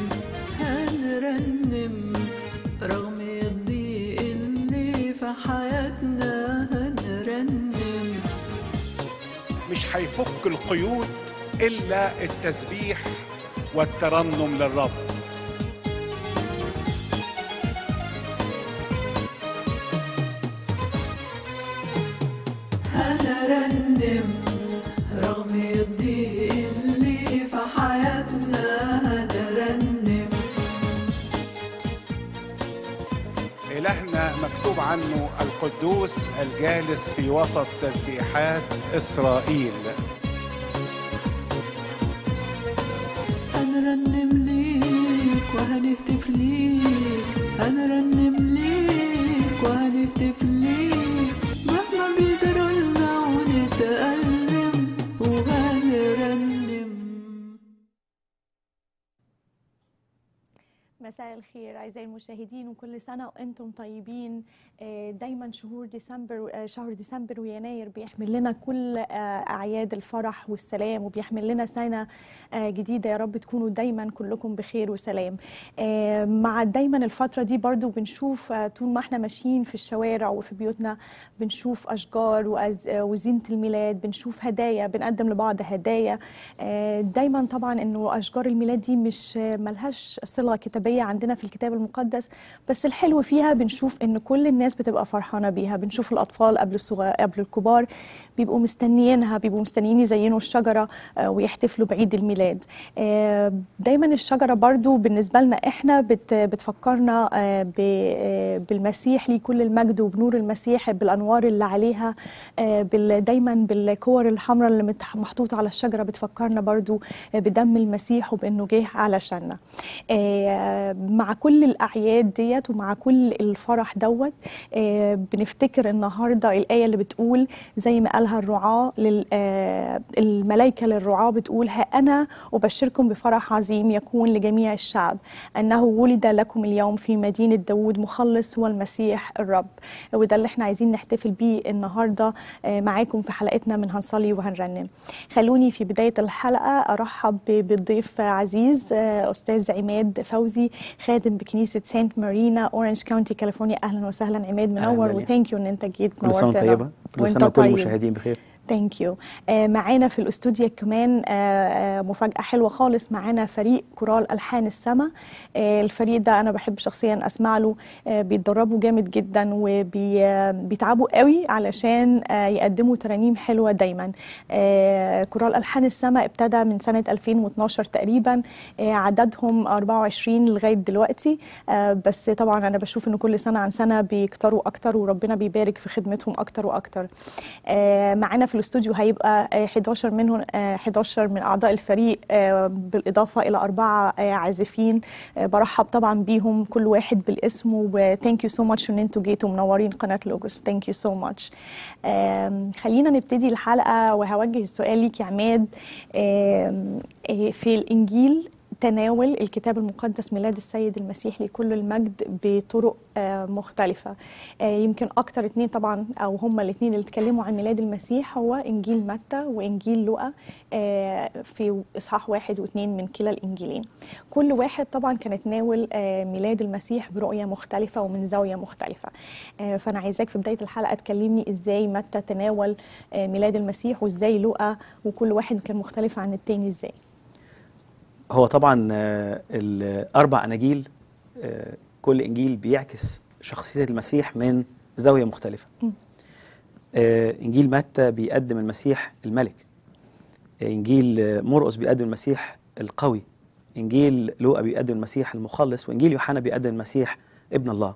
هنرنم رغم الضيق اللي في حياتنا هنرنم مش هيفك القيود الا التسبيح والترنم للرب هنرنم رغم الضيق اللي في حياتنا هنرنم إلهنا مكتوب عنه القدوس الجالس في وسط تسبيحات إسرائيل هنرنم ليك وهنهتف ليك هنرنم ليك وهنهتف ليك مهما بيجرالنا ونتألم وهنرنم مساء الخير أعزائي المشاهدين وكل سنة وأنتم طيبين آه، دايما شهور ديسمبر آه، شهر ديسمبر ويناير بيحمل لنا كل آه، أعياد الفرح والسلام وبيحمل لنا سنة آه، جديدة يا رب تكونوا دايما كلكم بخير وسلام آه، مع دايما الفترة دي برضو بنشوف آه، طول ما احنا ماشيين في الشوارع وفي بيوتنا بنشوف أشجار وأز- آه، وزينة الميلاد بنشوف هدايا بنقدم لبعض هدايا آه، دايما طبعا انه اشجار الميلاد دي مش آه، ملهاش صله كتابيه عندنا في الكتاب المقدس بس الحلو فيها بنشوف ان كل الناس بتبقى فرحانه بيها بنشوف الاطفال قبل الصغار قبل الكبار بيبقوا مستنيينها بيبقوا مستنيين يزينوا الشجره آه، ويحتفلوا بعيد الميلاد آه، دايما الشجره برضو بالنسبه لنا احنا بت بتفكرنا آه، ب- آه، بالمسيح ليه كل المجد وبنور المسيح بالانوار اللي عليها آه، بال- دايما بالكور الحمراء اللي مت- محطوطه على الشجره بتفكرنا برضو آه، بدم المسيح وبانه جه علشاننا آه، مع كل الاعياد ديت ومع كل الفرح دوت آه، بنفتكر النهارده الايه اللي بتقول زي ما قالها الرعاه لل- آه، الملائكه للرعاه بتقول ها انا ابشركم بفرح عظيم يكون لجميع الشعب انه ولد لكم اليوم في مدينه داود مخلص هو المسيح الرب وده اللي احنا عايزين نحتفل بيه النهارده آه، معاكم في حلقتنا من هنصلي وهنرنم خلوني في بدايه الحلقه ارحب ب- بضيف عزيز آه، استاذ عماد فوزي خادم بكنيسه سانت مارينا اورنج كاونتي كاليفورنيا اهلا وسهلا عماد منور أهلاً. وثانك يو ان انت جيت كل سنه وأنت نورتنا. طيبه كل وأنت سنه وكل طيب. المشاهدين بخير ثانك يو معانا في الاستوديو كمان آه، آه، مفاجاه حلوه خالص معانا فريق كورال الحان السما آه، الفريق ده انا بحب شخصيا اسمع له آه، بيتدربوا جامد جدا وبيتعبوا قوي علشان آه، يقدموا ترانيم حلوه دايما آه، كورال الحان السما ابتدى من سنه 2012 تقريبا آه، عددهم 24 لغايه دلوقتي آه، بس طبعا انا بشوف ان كل سنه عن سنه بيكتروا اكتر وربنا بيبارك في خدمتهم اكتر واكتر آه، معانا في الاستوديو هيبقى آه، 11 منهم آه، 11 من اعضاء الفريق آه، بالاضافه الى اربعه آه، عازفين آه، برحب طبعا بيهم كل واحد بالاسم وثانك يو سو ماتش ان انتوا جيتوا منورين قناه لوجوس ثانك يو سو ماتش خلينا نبتدي الحلقه وهوجه السؤال ليك يا عماد آم، آه، في الانجيل تناول الكتاب المقدس ميلاد السيد المسيح لكل المجد بطرق آه، مختلفة آه، يمكن أكتر اتنين طبعا أو هما الاتنين اللي اتكلموا عن ميلاد المسيح هو إنجيل متى وإنجيل لوقا آه، في إصحاح واحد واثنين من كلا الإنجيلين كل واحد طبعا كان اتناول آه، ميلاد المسيح برؤية مختلفة ومن زاوية مختلفة آه، فأنا عايزاك في بداية الحلقة تكلمني إزاي متى تناول آه، ميلاد المسيح وإزاي لوقا وكل واحد كان مختلف عن التاني إزاي هو طبعا آه، الاربع اناجيل آه، كل انجيل بيعكس شخصيه المسيح من زاويه مختلفه مم. آه، انجيل متى بيقدم المسيح الملك آه، انجيل آه، مرقس بيقدم المسيح القوي انجيل لوقا بيقدم المسيح المخلص وانجيل يوحنا بيقدم المسيح ابن الله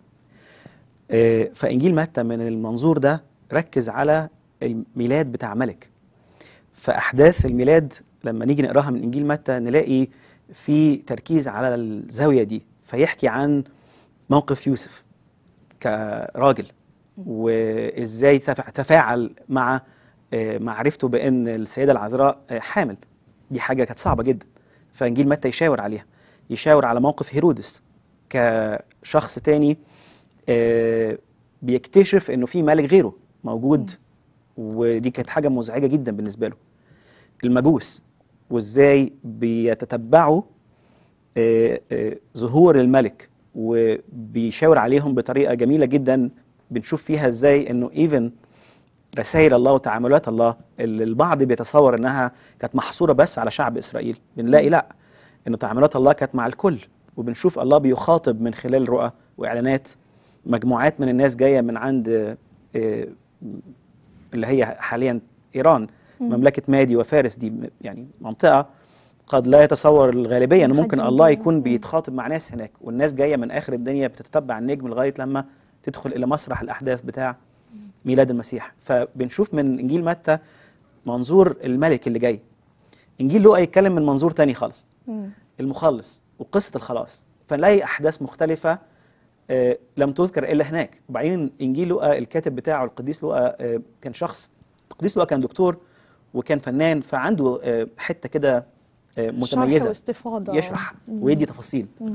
آه، فانجيل متى من المنظور ده ركز على الميلاد بتاع ملك فاحداث الميلاد لما نيجي نقراها من انجيل متى نلاقي في تركيز على الزاويه دي فيحكي عن موقف يوسف كراجل وازاي تفع- تفاعل مع آه، معرفته بان السيده العذراء آه، حامل دي حاجه كانت صعبه جدا فانجيل متى يشاور عليها يشاور على موقف هيرودس كشخص تاني آه، بيكتشف انه في ملك غيره موجود ودي كانت حاجه مزعجه جدا بالنسبه له المجوس وازاي بيتتبعوا آه، آه، ظهور الملك وبيشاور عليهم بطريقه جميله جدا بنشوف فيها ازاي انه ايفن رسائل الله وتعاملات الله اللي البعض بيتصور انها كانت محصوره بس على شعب اسرائيل بنلاقي لا انه تعاملات الله كانت مع الكل وبنشوف الله بيخاطب من خلال رؤى واعلانات مجموعات من الناس جايه من عند آه، آه، اللي هي حاليا ايران مملكه مادي وفارس دي م- يعني منطقه قد لا يتصور الغالبيه انه ممكن حد الله يجي. يكون مم. بيتخاطب مع ناس هناك والناس جايه من اخر الدنيا بتتتبع النجم لغايه لما تدخل الى مسرح الاحداث بتاع ميلاد المسيح فبنشوف من انجيل متى منظور الملك اللي جاي انجيل لوقا يتكلم من منظور تاني خالص مم. المخلص وقصه الخلاص فنلاقي احداث مختلفه آه، لم تذكر الا هناك وبعدين انجيل لوقا الكاتب بتاعه القديس لوقا آه، كان شخص القديس لوقا كان دكتور وكان فنان فعنده آه، حته كده آه، شرح متميزه واستفاضه يشرح ويدي تفاصيل مم.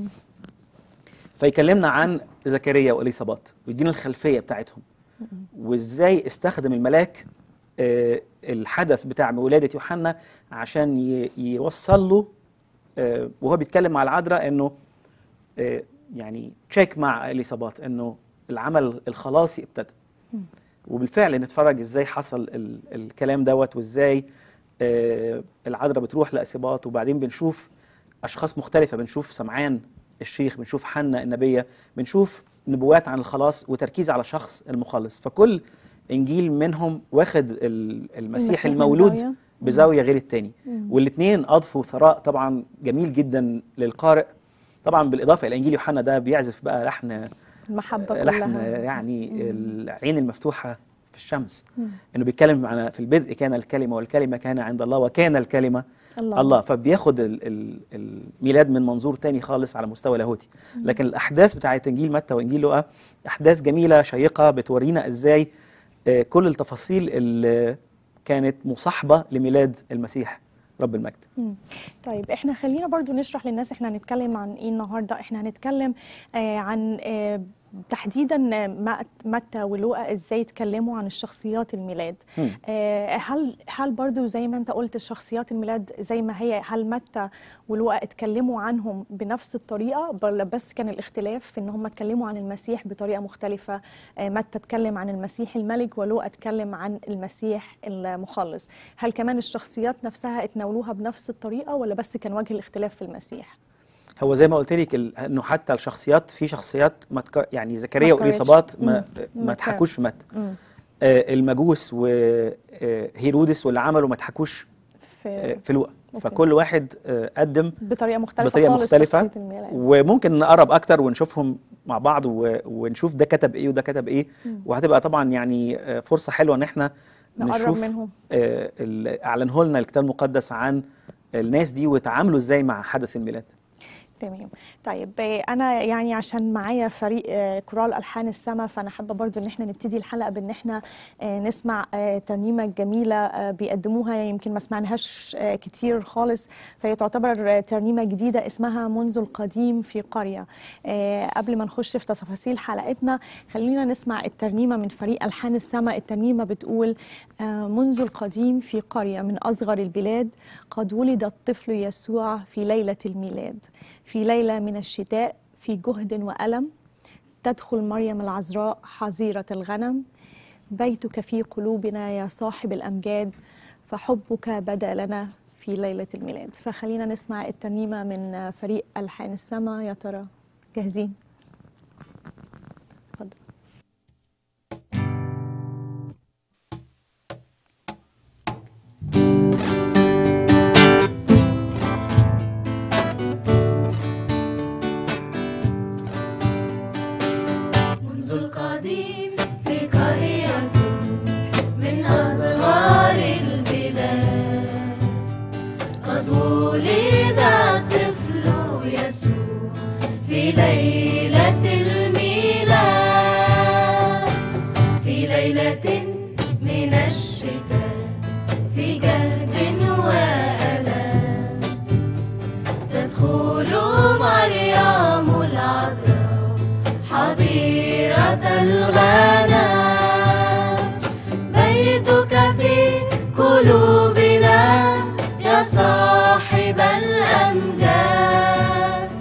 فيكلمنا عن زكريا واليصابات ويدينا الخلفيه بتاعتهم وازاي استخدم الملاك آه، الحدث بتاع ولاده يوحنا عشان ي- يوصل له آه، وهو بيتكلم مع العذراء انه آه، يعني تشيك مع اليصابات انه العمل الخلاصي ابتدى وبالفعل نتفرج ازاي حصل ال الكلام دوت وازاي آه، العذراء بتروح لاسباط وبعدين بنشوف اشخاص مختلفه بنشوف سمعان الشيخ بنشوف حنا النبيه بنشوف نبوات عن الخلاص وتركيز على شخص المخلص فكل انجيل منهم واخد ال- المسيح المسيح من المولود زاوية. بزاويه غير التاني والاثنين اضفوا ثراء طبعا جميل جدا للقارئ طبعا بالاضافه الى انجيل يوحنا ده بيعزف بقى لحن المحبه لحن كلها يعني العين المفتوحه في الشمس انه بيتكلم عن في البدء كان الكلمه والكلمه كان عند الله وكان الكلمه الله. الله, الله فبياخد ال ال الميلاد من منظور تاني خالص على مستوى لاهوتي لكن الاحداث بتاعت انجيل متى وانجيل لوقا احداث جميله شيقه بتورينا ازاي آه، كل التفاصيل اللي كانت مصاحبه لميلاد المسيح رب المجد مم. طيب احنا خلينا برضو نشرح للناس احنا هنتكلم عن ايه النهارده احنا هنتكلم آه عن آه تحديدا آه، مت- متى ولوقا ازاي اتكلموا عن الشخصيات الميلاد مم. آه هل هل برضو زي ما انت قلت شخصيات الميلاد زي ما هي هل متى ولوقا اتكلموا عنهم بنفس الطريقه ولا بس كان الاختلاف في ان هم اتكلموا عن المسيح بطريقه مختلفه آه متى اتكلم عن المسيح الملك ولوقا اتكلم عن المسيح المخلص هل كمان الشخصيات نفسها اتناولوها بنفس الطريقه ولا بس كان وجه الاختلاف في المسيح هو زي ما قلت لك ال- انه حتى الشخصيات في شخصيات ما تك... يعني زكريا ما واليصابات ما, مم. ما ما اتحكوش في متى مم. آه المجوس وهيرودس واللي عملوا ما اتحكوش آه في في لوقا أوكي. فكل واحد آه قدم بطريقه مختلفه بطريقه خالص مختلفه شخصية الميلاد. وممكن نقرب اكتر ونشوفهم مع بعض و... ونشوف ده كتب ايه وده كتب ايه وهتبقى طبعا يعني آه، فرصه حلوه ان احنا نقرب نشوف منهم. آه، اللي اعلنه لنا الكتاب المقدس عن الناس دي وتعاملوا ازاي مع حدث الميلاد تمام طيب آه، انا يعني عشان معايا فريق آه، كورال الحان السما فانا حابه برضو ان احنا نبتدي الحلقه بان احنا آه، نسمع آه، ترنيمه جميله آه، بيقدموها يمكن ما سمعناهاش آه، كتير خالص فهي تعتبر آه، ترنيمه جديده اسمها منذ القديم في قريه آه، قبل ما نخش في تفاصيل حلقتنا خلينا نسمع الترنيمه من فريق الحان السما الترنيمه بتقول آه، منذ القديم في قريه من اصغر البلاد قد ولد الطفل يسوع في ليله الميلاد في ليلة من الشتاء في جهد وألم تدخل مريم العذراء حظيرة الغنم بيتك في قلوبنا يا صاحب الأمجاد فحبك بدا لنا في ليلة الميلاد فخلينا نسمع الترنيمة من فريق ألحان السما يا ترى جاهزين اتفضل منذ القديم في قرية من أصغار البلاد قد ولد الطفل يسوع في ليلة الميلاد في ليلة من الشتاء في جهد وألم تدخل مريم العذراء حظيرة الغنم بيتك في قلوبنا يا صاحب الأمجاد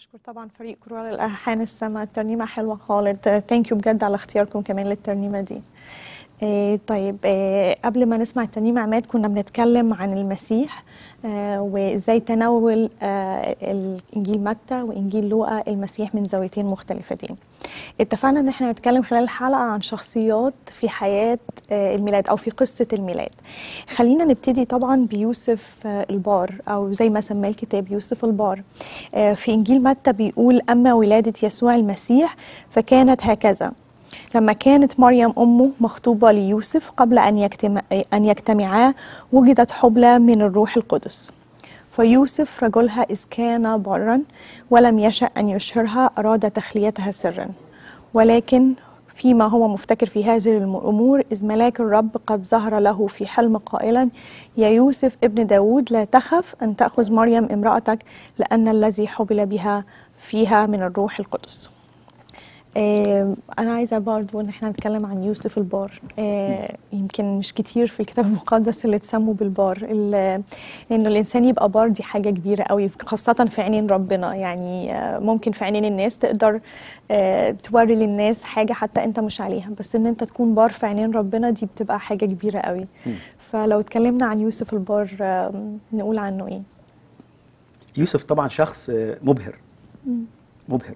بشكر طبعا فريق كورال الالحان السما الترنيمه حلوه خالص ثانك يو بجد على اختياركم كمان للترنيمه دي آه طيب آه قبل ما نسمع الترنيمه عماد كنا بنتكلم عن المسيح آه وازاي تناول آه الانجيل متى وانجيل لوقا المسيح من زاويتين مختلفتين اتفقنا ان احنا نتكلم خلال الحلقه عن شخصيات في حياه آه الميلاد او في قصه الميلاد خلينا نبتدي طبعا بيوسف آه البار او زي ما سماه الكتاب يوسف البار آه في انجيل متى بيقول اما ولاده يسوع المسيح فكانت هكذا لما كانت مريم أمه مخطوبة ليوسف قبل أن, يجتمع أن يجتمعا وجدت حبلى من الروح القدس فيوسف رجلها إذ كان برا ولم يشأ أن يشهرها أراد تخليتها سرا ولكن فيما هو مفتكر في هذه الأمور إذ ملاك الرب قد ظهر له في حلم قائلا يا يوسف ابن داود لا تخف أن تأخذ مريم امرأتك لأن الذي حبل بها فيها من الروح القدس آه أنا عايزة برضو إن احنا نتكلم عن يوسف البار آه يمكن مش كتير في الكتاب المقدس اللي اتسموا بالبار ال- إنه الإنسان يبقى بار دي حاجة كبيرة قوي خاصة في عينين ربنا يعني آه ممكن في عينين الناس تقدر آه توري للناس حاجة حتى أنت مش عليها بس إن أنت تكون بار في عينين ربنا دي بتبقى حاجة كبيرة قوي فلو اتكلمنا عن يوسف البار آه نقول عنه إيه؟ يوسف طبعا شخص آه، مبهر مبهر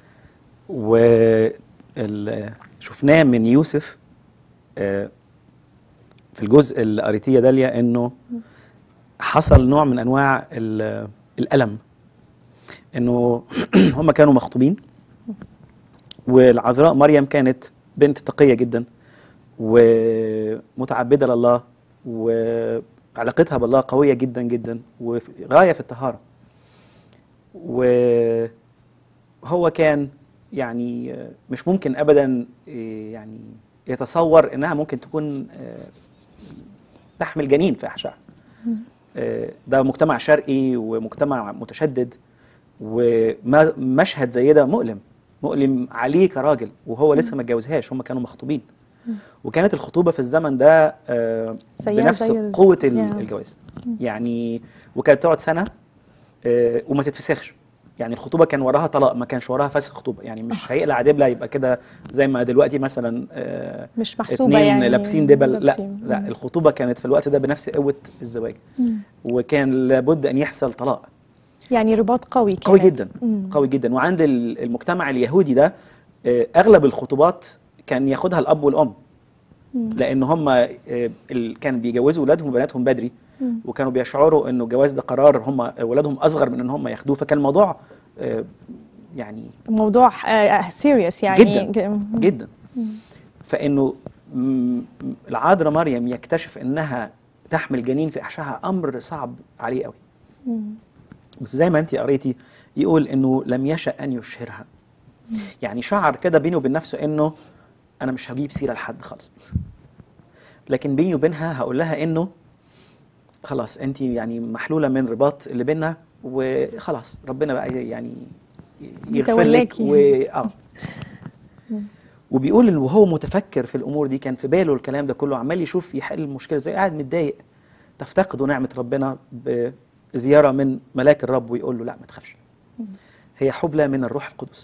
وشفناه من يوسف آه، في الجزء اللي قريتيه داليا انه حصل نوع من انواع ال- الالم انه هم كانوا مخطوبين والعذراء مريم كانت بنت تقيه جدا ومتعبده لله وعلاقتها بالله قويه جدا جدا وغايه في الطهاره وهو كان يعني آه، مش ممكن ابدا آه، يعني يتصور انها ممكن تكون آه، تحمل جنين في احشائها آه، ده مجتمع شرقي ومجتمع متشدد ومشهد زي ده مؤلم مؤلم عليه كراجل وهو لسه ما اتجوزهاش هم كانوا مخطوبين وكانت الخطوبه في الزمن ده آه، زيها بنفس زي ال- قوه ال- يا. الجواز يعني وكانت تقعد سنه آه، وما تتفسخش يعني الخطوبه كان وراها طلاق ما كانش وراها فسخ خطوبه يعني مش هيقلع دبله يبقى كده زي ما دلوقتي مثلا آه، مش محسوبة اتنين يعني لابسين دبل لا لابسين. لا مم. الخطوبه كانت في الوقت ده بنفس قوه الزواج وكان لابد ان يحصل طلاق يعني رباط قوي قوي كمان. جدا مم. قوي جدا وعند ال- المجتمع اليهودي ده آه، اغلب الخطوبات كان ياخدها الاب والام لان هم آه، ال- كان بيجوزوا ولادهم وبناتهم بدري وكانوا بيشعروا انه الجواز ده قرار هم ولادهم اصغر من ان هم ياخدوه فكان الموضوع آه، يعني موضوع سيريس يعني جدا ج- جدا فانه م- العذراء مريم يكتشف انها تحمل جنين في احشائها امر صعب عليه قوي بس زي ما انت قريتي يقول انه لم يشأ ان يشهرها يعني شعر كده بينه وبين نفسه انه انا مش هجيب سيره لحد خالص لكن بيني وبينها هقول لها انه خلاص انت يعني محلوله من رباط اللي بينا وخلاص ربنا بقى يعني يغفر لك يتولاكي. و اه وبيقول ان وهو متفكر في الامور دي كان في باله الكلام ده كله عمال يشوف يحل المشكله ازاي قاعد متضايق تفتقدوا نعمه ربنا بزياره من ملاك الرب ويقول له لا ما تخافش هي حبلى من الروح القدس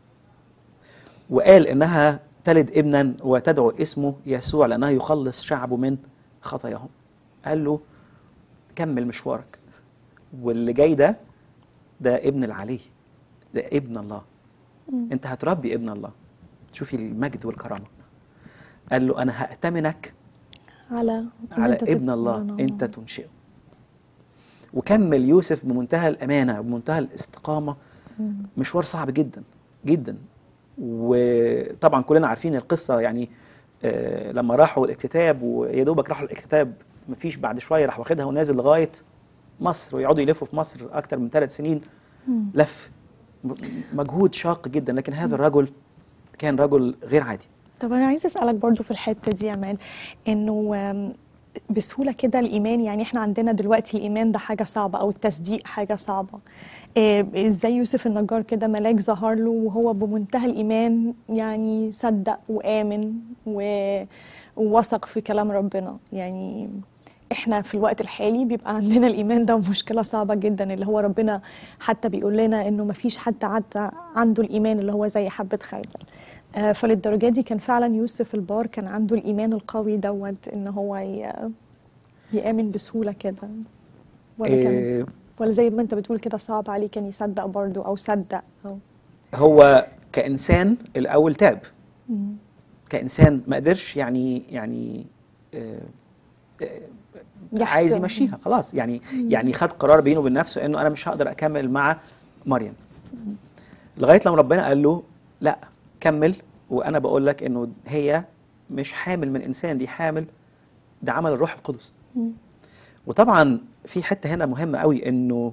وقال انها تلد ابنا وتدعو اسمه يسوع لانه يخلص شعبه من خطاياهم قال له كمل مشوارك واللي جاي ده ده ابن العلي ده ابن الله انت هتربي ابن الله شوفي المجد والكرامه قال له انا هأتمنك على إن على أنت ابن تبقى الله أنا. انت تنشئه وكمل يوسف بمنتهى الامانه بمنتهى الاستقامه مشوار صعب جدا جدا وطبعا كلنا عارفين القصه يعني آه لما راحوا الاكتتاب ويا دوبك راحوا الاكتتاب مفيش بعد شويه راح واخدها ونازل لغايه مصر ويقعدوا يلفوا في مصر اكتر من ثلاث سنين لف م- مجهود شاق جدا لكن هذا الرجل كان رجل غير عادي طب انا عايزه اسالك برضو في الحته دي يا مان انه آم، بسهوله كده الايمان يعني احنا عندنا دلوقتي الايمان ده حاجه صعبه او التصديق حاجه صعبه آه، ازاي يوسف النجار كده ملاك ظهر له وهو بمنتهى الايمان يعني صدق وامن و- ووثق في كلام ربنا يعني احنا في الوقت الحالي بيبقى عندنا الايمان ده مشكله صعبه جدا اللي هو ربنا حتى بيقول لنا انه ما فيش حد عدى عنده الايمان اللي هو زي حبه خردل آه، فللدرجه دي كان فعلا يوسف البار كان عنده الايمان القوي دوت ان هو ي- يامن بسهوله كده ولا كان إيه، ولا زي ما انت بتقول كده صعب عليه كان يصدق برضه او صدق او هو كإنسان الأول تاب كإنسان ما قدرش يعني يعني آه، آه، عايز يحكم. يمشيها خلاص يعني يعني خد قرار بينه وبين نفسه انه انا مش هقدر اكمل مع مريم لغايه لما ربنا قال له لا كمل وانا بقول لك انه هي مش حامل من انسان دي حامل ده عمل الروح القدس وطبعا في حته هنا مهمه قوي انه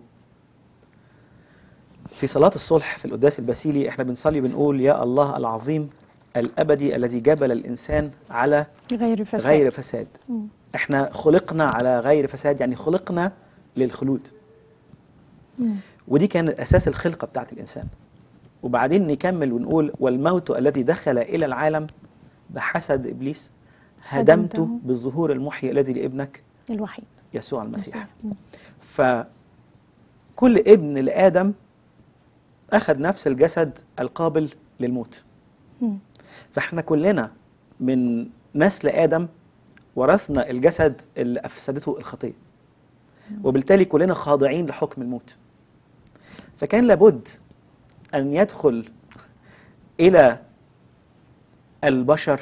في صلاه الصلح في القداس الباسيلي احنا بنصلي بنقول يا الله العظيم الابدي الذي جبل الانسان على غير فساد غير فساد احنا خلقنا على غير فساد يعني خلقنا للخلود ودي كانت اساس الخلقه بتاعت الانسان وبعدين نكمل ونقول والموت الذي دخل الى العالم بحسد ابليس هدمته هدمته. بالظهور المحيي الذي لابنك الوحيد يسوع المسيح مم. فكل ابن لادم اخذ نفس الجسد القابل للموت مم. فاحنا كلنا من نسل ادم ورثنا الجسد اللي افسدته الخطيه وبالتالي كلنا خاضعين لحكم الموت فكان لابد ان يدخل الى البشر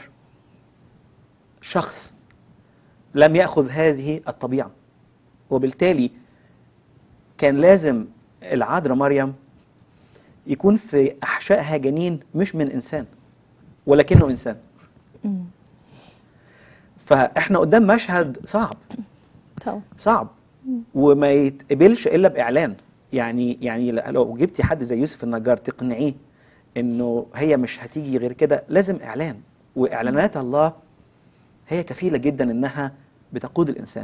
شخص لم ياخذ هذه الطبيعه وبالتالي كان لازم العذراء مريم يكون في احشائها جنين مش من انسان ولكنه انسان مم. فاحنا قدام مشهد صعب طبعا صعب وما يتقبلش الا باعلان يعني يعني لو جبتي حد زي يوسف النجار تقنعيه انه هي مش هتيجي غير كده لازم اعلان واعلانات الله هي كفيله جدا انها بتقود الانسان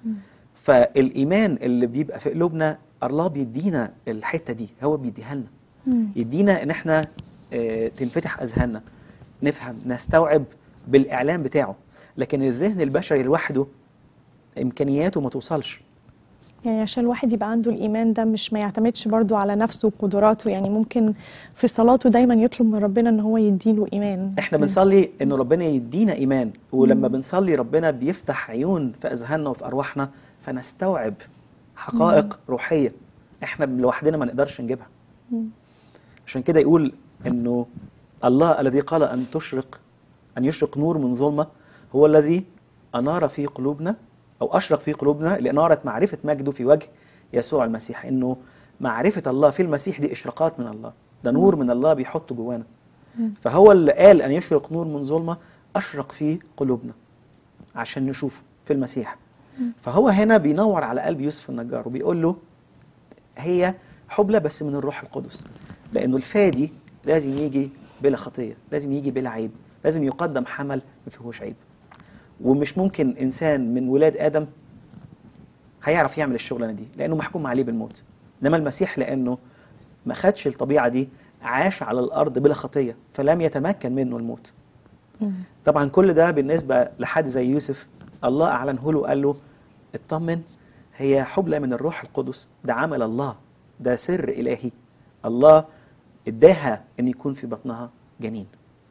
فالايمان اللي بيبقى في قلوبنا الله بيدينا الحته دي هو بيديها لنا مم. يدينا ان احنا آه، تنفتح اذهاننا نفهم نستوعب بالاعلان بتاعه لكن الذهن البشري لوحده امكانياته ما توصلش يعني عشان الواحد يبقى عنده الإيمان ده مش ما يعتمدش برضو على نفسه وقدراته يعني ممكن في صلاته دايما يطلب من ربنا ان هو يديله إيمان احنا بنصلي ان ربنا يدينا ايمان ولما بنصلي ربنا بيفتح عيون في اذهاننا وفي ارواحنا فنستوعب حقائق روحيه احنا لوحدنا ما نقدرش نجيبها عشان كده يقول انه الله الذي قال ان تشرق ان يشرق نور من ظلمه هو الذي انار في قلوبنا او اشرق في قلوبنا لاناره معرفه مجده في وجه يسوع المسيح انه معرفه الله في المسيح دي اشراقات من الله ده نور من الله بيحطه جوانا فهو اللي قال ان يشرق نور من ظلمه اشرق في قلوبنا عشان نشوفه في المسيح فهو هنا بينور على قلب يوسف النجار وبيقول له هي حبلى بس من الروح القدس لانه الفادي لازم يجي بلا خطيه لازم يجي بلا عيب لازم يقدم حمل ما فيهوش عيب ومش ممكن انسان من ولاد ادم هيعرف يعمل الشغلانه دي لانه محكوم عليه بالموت انما المسيح لانه ما خدش الطبيعه دي عاش على الارض بلا خطيه فلم يتمكن منه الموت طبعا كل ده بالنسبه لحد زي يوسف الله اعلنه له قال له اطمن هي حبلى من الروح القدس ده عمل الله ده سر الهي الله اداها ان يكون في بطنها جنين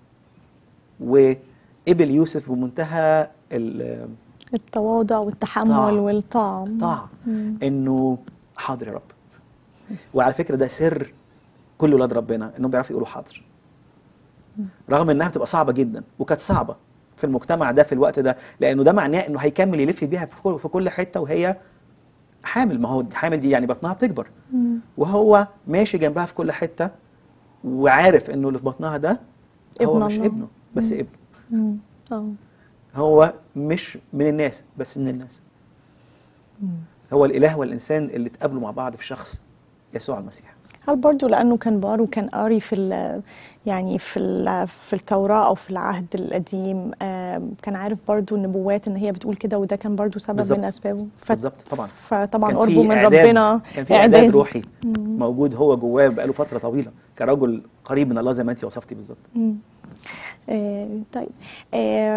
وقبل يوسف بمنتهى ال- التواضع والتحمل طاعة. والطاعة الطاعه انه حاضر يا رب وعلى فكره ده سر كل ولاد ربنا انهم بيعرفوا يقولوا حاضر رغم انها بتبقى صعبه جدا وكانت صعبه في المجتمع ده في الوقت ده لانه ده معناه انه هيكمل يلف بيها في كل- في كل حته وهي حامل ما هو حامل دي يعني بطنها بتكبر وهو ماشي جنبها في كل حته وعارف انه اللي في بطنها ده هو ابن مش الله. ابنه بس ابنه مم. اه هو مش من الناس بس من الناس هو الاله والانسان اللي اتقابلوا مع بعض في شخص يسوع المسيح هل برضو لأنه كان بار وكان قاري في ال- يعني في ال- في التوراة أو في العهد القديم آم، كان عارف برضو النبوات إن هي بتقول كده وده كان برضو سبب بالظبط. من أسبابه ف- بالظبط طبعا فطبعا كان قربه في من إعداد ربنا كان في اعداد روحي موجود هو جواه بقاله فتره طويله كرجل قريب من الله زي ما انت وصفتي بالظبط مم. آه، طيب آه،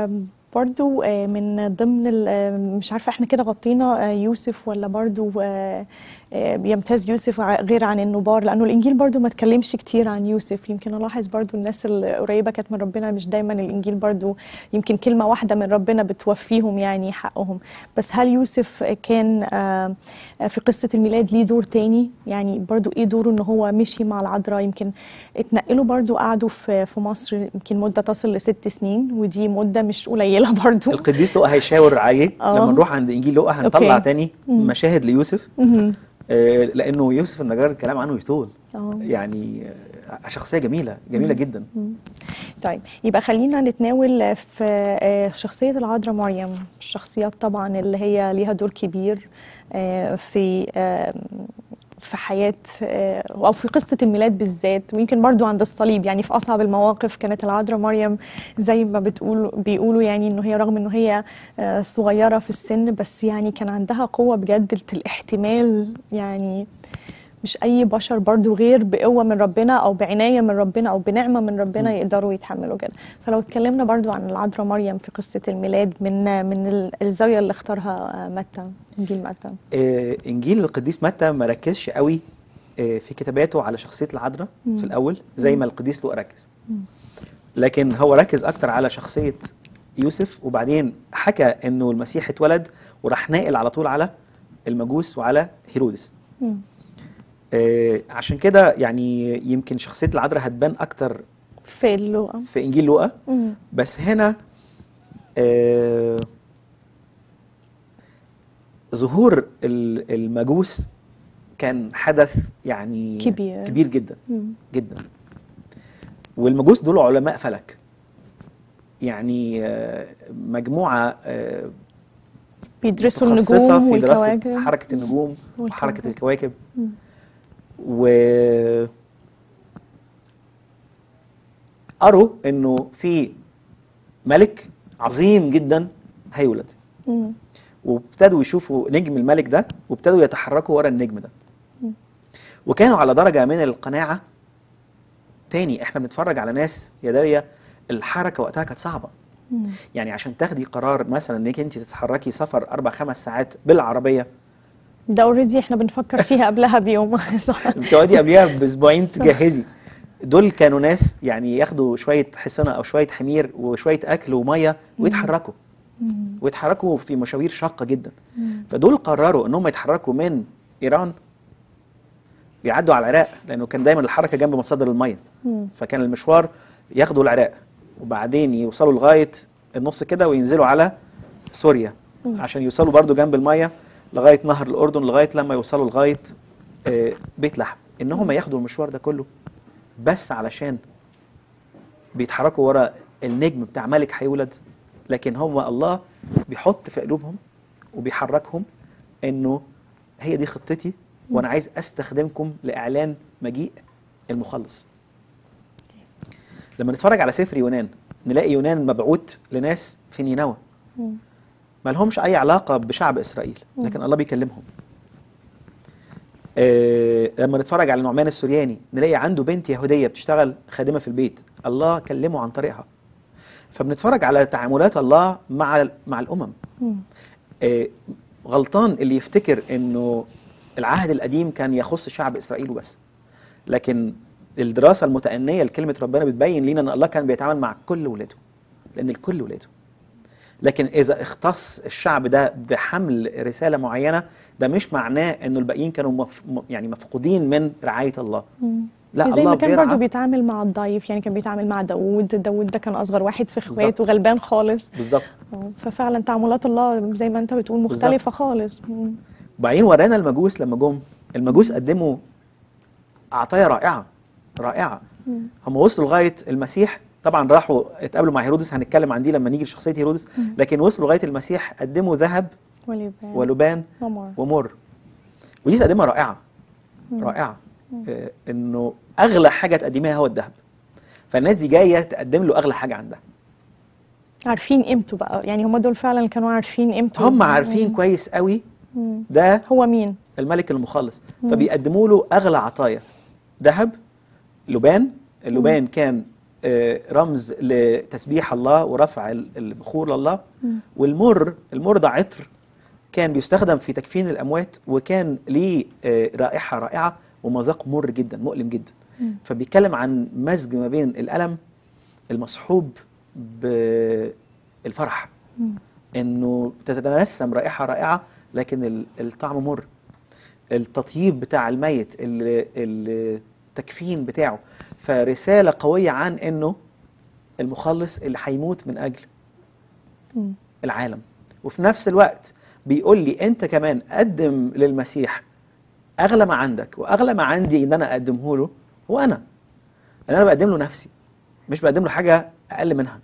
برضو آه، من ضمن ال- آه، مش عارفة احنا كده غطينا آه، يوسف ولا برضو آه، آه، بيمتاز يوسف ع- غير عن النبار لأنه الإنجيل برضو ما تكلمش كتير عن يوسف يمكن ألاحظ برضو الناس القريبة كانت من ربنا مش دايما الإنجيل برضو يمكن كلمة واحدة من ربنا بتوفيهم يعني حقهم بس هل يوسف كان آه، في قصة الميلاد ليه دور تاني يعني برضو إيه دوره إن هو مشي مع العذراء يمكن اتنقلوا برضو قعدوا في في مصر يمكن مدة تصل لست سنين ودي مدة مش قليلة برضو القديس لوقا هيشاور عليه آه. لما نروح عند انجيل لوقا هنطلع أوكي. تاني مشاهد ليوسف مهم. آه، لانه يوسف النجار الكلام عنه يطول آه. يعني آه، شخصيه جميله جميله جدا طيب يبقى خلينا نتناول في آه، شخصية العذراء مريم الشخصيات طبعا اللي هي ليها دور كبير آه، في آه، في حياة آه، أو في قصة الميلاد بالذات ويمكن برضو عند الصليب يعني في أصعب المواقف كانت العذراء مريم زي ما بتقول بيقولوا يعني إنه هي رغم إنه هي آه، صغيرة في السن بس يعني كان عندها قوة بجد الاحتمال يعني مش اي بشر برضو غير بقوه من ربنا او بعنايه من ربنا او بنعمه من ربنا يقدروا يتحملوا كده فلو اتكلمنا برضو عن العذراء مريم في قصه الميلاد من من ال- الزاويه اللي اختارها آه، متى انجيل متى آه، انجيل القديس متى ما ركزش قوي آه، في كتاباته على شخصيه العذراء في الاول زي ما القديس لوقا ركز لكن هو ركز اكتر على شخصيه يوسف وبعدين حكى انه المسيح اتولد وراح ناقل على طول على المجوس وعلى هيرودس مم. آه، عشان كده يعني يمكن شخصيه العذراء هتبان اكتر في اللغه في انجيل لوقا مم. بس هنا آه ظهور ال- المجوس كان حدث يعني كبير. كبير جدا مم. جدا والمجوس دول علماء فلك يعني آه، مجموعة آه، بيدرسوا متخصصة النجوم في دراسة والكواكب حركة النجوم وحركة والكواكب. الكواكب مم. و قروا انه في ملك عظيم جدا هيولد مم. وابتدوا يشوفوا نجم الملك ده وابتدوا يتحركوا ورا النجم ده وكانوا على درجة من القناعة تاني احنا بنتفرج على ناس يا داليا الحركة وقتها كانت صعبة مم. يعني عشان تاخدي قرار مثلا انك انت تتحركي سفر اربع خمس ساعات بالعربية ده اوريدي احنا بنفكر فيها قبلها بيوم صح بتقعدي قبلها باسبوعين تجهزي دول كانوا ناس يعني ياخدوا شويه حصنه او شويه حمير وشويه اكل وميه ويتحركوا ويتحركوا في مشاوير شاقه جدا فدول قرروا انهم يتحركوا من ايران بيعدوا على العراق لانه كان دايما الحركه جنب مصادر الميه مم. فكان المشوار ياخدوا العراق وبعدين يوصلوا لغايه النص كده وينزلوا على سوريا عشان يوصلوا برضو جنب الميه لغايه نهر الاردن لغايه لما يوصلوا لغايه آه، بيت لحم انهم ياخدوا المشوار ده كله بس علشان بيتحركوا ورا النجم بتاع ملك هيولد لكن هم الله بيحط في قلوبهم وبيحركهم انه هي دي خطتي وانا عايز استخدمكم لاعلان مجيء المخلص لما نتفرج على سفر يونان نلاقي يونان مبعوث لناس في نينوى مم. ما لهمش اي علاقه بشعب اسرائيل لكن الله بيكلمهم آه لما نتفرج على نعمان السورياني نلاقي عنده بنت يهوديه بتشتغل خادمه في البيت الله كلمه عن طريقها فبنتفرج على تعاملات الله مع مع الامم مم. آه غلطان اللي يفتكر انه العهد القديم كان يخص شعب اسرائيل وبس لكن الدراسه المتأنيه لكلمه ربنا بتبين لينا ان الله كان بيتعامل مع كل ولاده لان الكل ولاده لكن اذا اختص الشعب ده بحمل رساله معينه ده مش معناه انه الباقيين كانوا مف... م- يعني مفقودين من رعايه الله مم. لا زي الله ما كان بيرعى. برضو بيتعامل مع الضعيف يعني كان بيتعامل مع داوود داوود ده كان اصغر واحد في اخواته بالظبط. غلبان خالص بالظبط آه، ففعلا تعاملات الله زي ما انت بتقول مختلفه بالظبط. خالص مم. وبعدين ورانا المجوس لما جم المجوس قدموا عطايا رائعه رائعه هم وصلوا لغايه المسيح طبعا راحوا اتقابلوا مع هيرودس هنتكلم عن دي لما نيجي لشخصيه هيرودس لكن وصلوا لغايه المسيح قدموا ذهب ولبان ولبان ومر ومر ودي تقدمها رائعه رائعه آه، انه اغلى حاجه تقدميها هو الذهب فالناس دي جايه تقدم له اغلى حاجه عندها عارفين قيمته بقى يعني هم دول فعلا كانوا عارفين قيمته هم عارفين كويس قوي مم. ده هو مين الملك المخلص فبيقدموا له اغلى عطايا ذهب لبان اللبان كان آه، رمز لتسبيح الله ورفع ال- البخور لله والمر المر ده عطر كان بيستخدم في تكفين الاموات وكان ليه آه، رائحه رائعه ومذاق مر جدا مؤلم جدا فبيتكلم عن مزج ما بين الالم المصحوب بالفرح انه تتنسم رائحه رائعه لكن ال- الطعم مر التطييب بتاع الميت ال- التكفين بتاعه فرساله قويه عن انه المخلص اللي هيموت من اجل مم. العالم وفي نفس الوقت بيقول لي انت كمان قدم للمسيح اغلى ما عندك واغلى ما عندي ان انا اقدمه له هو انا ان انا بقدم له نفسي مش بقدم له حاجه اقل منها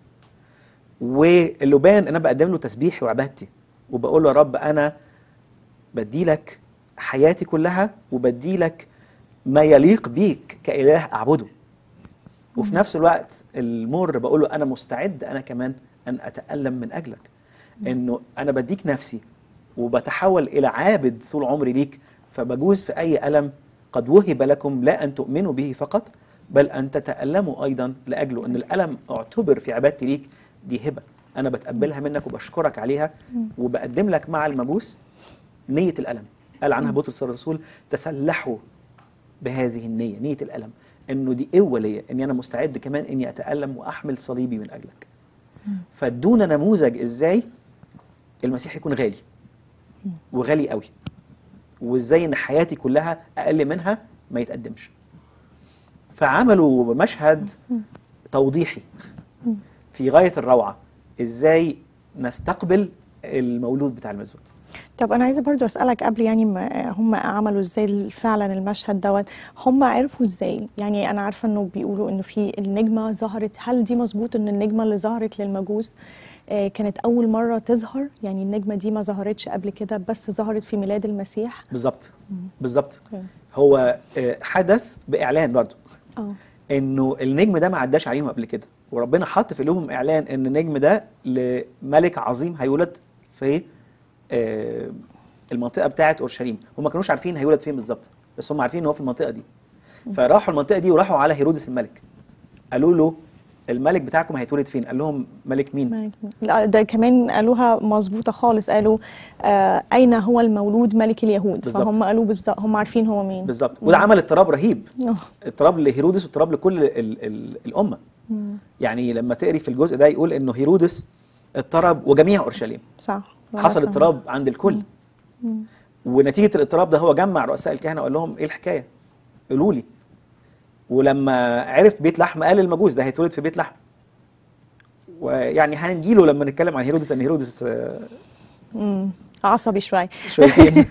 واللبان ان انا بقدم له تسبيحي وعبادتي وبقول له يا رب انا بدي لك حياتي كلها وبدي لك ما يليق بيك كاله اعبده وفي نفس الوقت المر بقول له انا مستعد انا كمان ان اتالم من اجلك انه انا بديك نفسي وبتحول الى عابد طول عمري ليك فبجوز في اي الم قد وهب لكم لا ان تؤمنوا به فقط بل ان تتالموا ايضا لاجله ان الالم اعتبر في عبادتي ليك دي هبه انا بتقبلها منك وبشكرك عليها وبقدم لك مع المجوس نيه الالم قال عنها بطرس الرسول تسلحوا بهذه النيه نيه الالم انه دي قوه ليا اني انا مستعد كمان اني اتالم واحمل صليبي من اجلك فادونا نموذج ازاي المسيح يكون غالي وغالي قوي وازاي ان حياتي كلها اقل منها ما يتقدمش فعملوا مشهد توضيحي في غايه الروعه ازاي نستقبل المولود بتاع المزود طب انا عايزه برضو اسالك قبل يعني ما هم عملوا ازاي فعلا المشهد دوت هم عرفوا ازاي يعني انا عارفه انه بيقولوا انه في النجمه ظهرت هل دي مظبوط ان النجمه اللي ظهرت للمجوس آه، كانت اول مره تظهر يعني النجمه دي ما ظهرتش قبل كده بس ظهرت في ميلاد المسيح بالظبط بالظبط أوكي. هو آه، حدث باعلان برضه اه انه النجم ده ما عداش عليهم قبل كده وربنا حط في قلوبهم اعلان ان النجم ده لملك عظيم هيولد في آه، المنطقه بتاعه اورشليم هم ما كانوش عارفين هيولد فين بالظبط بس هم عارفين ان هو في المنطقه دي فراحوا المنطقه دي وراحوا على هيرودس الملك قالوا له الملك بتاعكم هيتولد فين قال لهم ملك مين ملك مين؟ لا ده كمان قالوها مظبوطه خالص قالوا آه اين هو المولود ملك اليهود بالظبط. فهم قالوا بالظبط هم عارفين هو مين بالظبط وده عمل اضطراب رهيب آه. اضطراب لهيرودس واضطراب لكل ال ال الامه يعني لما تقري في الجزء ده يقول انه هيرودس اضطرب وجميع اورشليم صح حصل للأسف. اضطراب عند الكل ونتيجه الاضطراب ده هو جمع رؤساء الكهنه وقال لهم ايه الحكايه قولوا لي ولما عرف بيت لحم قال المجوس ده هيتولد في بيت لحم ويعني هنجيله لما نتكلم عن هيرودس ان هيرودس آه، مم. عصبي شوي شويتين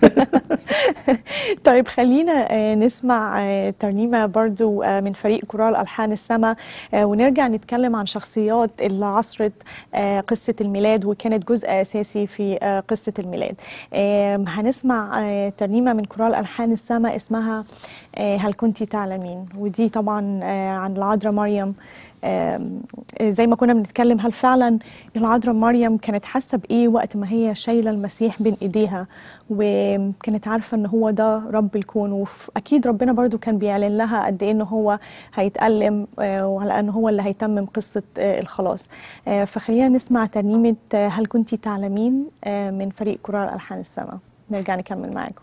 طيب خلينا آه، نسمع آه، ترنيمة برضو آه، من فريق كورال ألحان السماء آه، ونرجع نتكلم عن شخصيات اللي عصرت آه، قصة الميلاد وكانت جزء أساسي في آه، قصة الميلاد آه، هنسمع آه، ترنيمة من كورال ألحان السماء اسمها آه، هل كنت تعلمين ودي طبعا آه، عن العذراء مريم آم، زي ما كنا بنتكلم هل فعلا العذراء مريم كانت حاسه بايه وقت ما هي شايله المسيح بين ايديها وكانت عارفه ان هو ده رب الكون واكيد ربنا برضو كان بيعلن لها قد ايه ان هو هيتالم آه، وعلى ان هو اللي هيتمم قصه آه، الخلاص آه، فخلينا نسمع ترنيمه آه، هل كنت تعلمين آه، من فريق كورال الحان السماء نرجع نكمل معاكم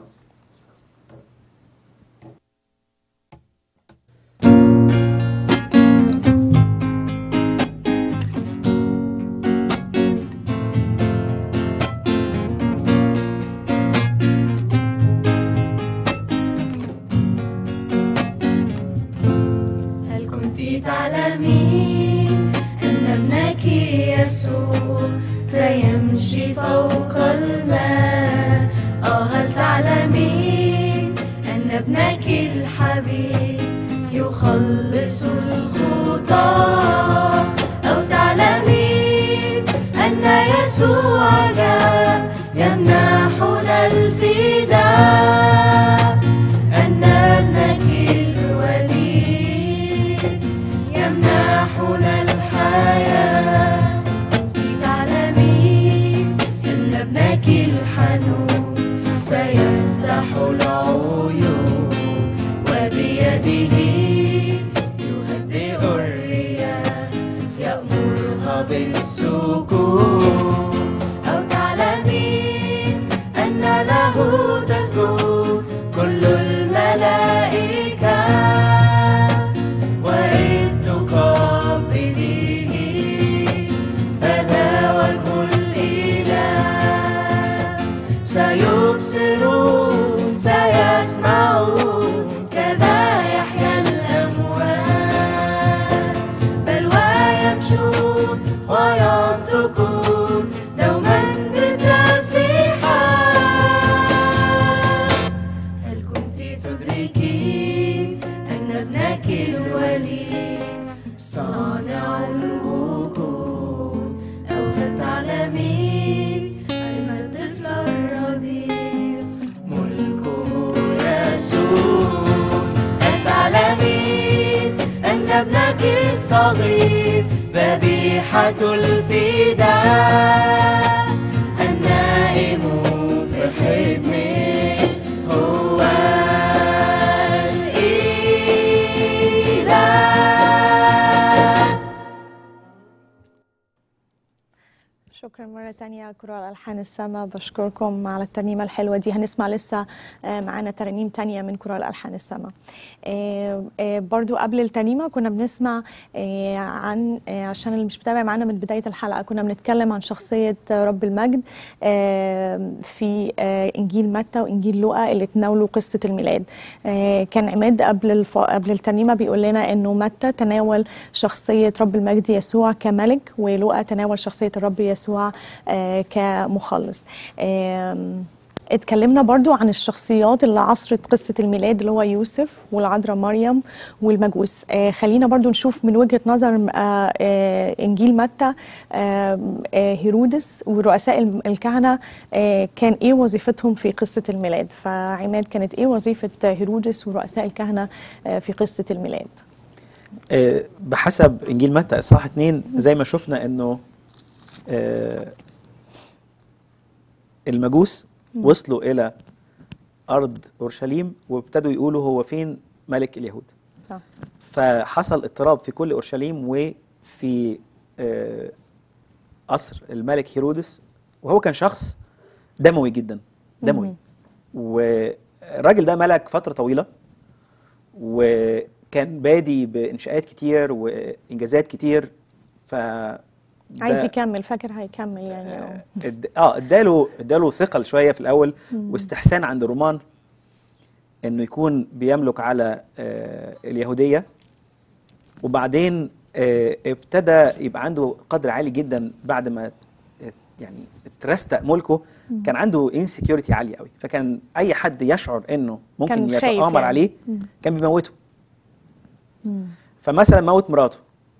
هل كنت تعلمين أن ابنك يسوع سيمشي فوق الماء آه هل تعلمين أن ابنك الحبيب يخلص الخطى أو تعلمين أن يسوع جاء يمنحنا الفداء أن ابنك الوليد يمنحنا الحياة تعلمين أن ابنك الحنون سيفتح العيون وبيده يهدئ الرياح أو تعلمين أن له تسجد كل الملائكة وإذ تقبليه فذا وجه الإله سيبصرون سيسمعون كذا يحيا الأموات بل ويمشون وينطقون دوما بالتسبيحات هل كنت تدركين أن ابنك الوليد صانع الوجود أو هل تعلمين أن الطفل الرضيع ملكه يسود هل تعلمين أن ابنك الصغير ذبيحة الفداء النائم في حضنه هو الإله شكرا مرة تانية كرة ألحان السما بشكركم على الترنيمة الحلوة دي هنسمع لسه آه، معانا ترانيم تانية من كرة ألحان السما آه، آه، برضو قبل الترنيمة كنا بنسمع آه، عن آه، عشان اللي مش متابع معانا من بداية الحلقة كنا بنتكلم عن شخصية آه، رب المجد آه، في آه، إنجيل متى وإنجيل لوقا اللي تناولوا قصة الميلاد آه، كان عماد قبل الف... قبل الترنيمة بيقول لنا إنه متى تناول شخصية رب المجد يسوع كملك ولوقا تناول شخصية الرب يسوع آه، كمخلص آم، اتكلمنا برضو عن الشخصيات اللي عصرت قصة الميلاد اللي هو يوسف والعذراء مريم والمجوس آه خلينا برضو نشوف من وجهة نظر آه آه إنجيل متى آه آه هيرودس ورؤساء الم- الكهنة آه كان إيه وظيفتهم في قصة الميلاد فعماد كانت إيه وظيفة هيرودس ورؤساء الكهنة آه في قصة الميلاد آه، بحسب انجيل متى اصحاح 2 زي ما شفنا انه آه، المجوس وصلوا الى ارض اورشليم وابتدوا يقولوا هو فين ملك اليهود صح فحصل اضطراب في كل اورشليم وفي آه، قصر الملك هيرودس وهو كان شخص دموي جدا دموي مهم. والراجل ده ملك فتره طويله وكان بادي بانشاءات كتير وانجازات كتير ف عايز ده- يكمل فاكر هيكمل يعني أو. آه، اد- اه اداله اداله ثقل شويه في الاول واستحسان عند الرومان انه يكون بيملك على آه اليهوديه وبعدين آه ابتدى يبقى عنده قدر عالي جدا بعد ما ات- يعني اترستق ملكه كان عنده انسكيورتي عاليه قوي فكان اي حد يشعر انه ممكن كان خايف يتآمر يعني. عليه مم. كان بيموته فمثلا موت مراته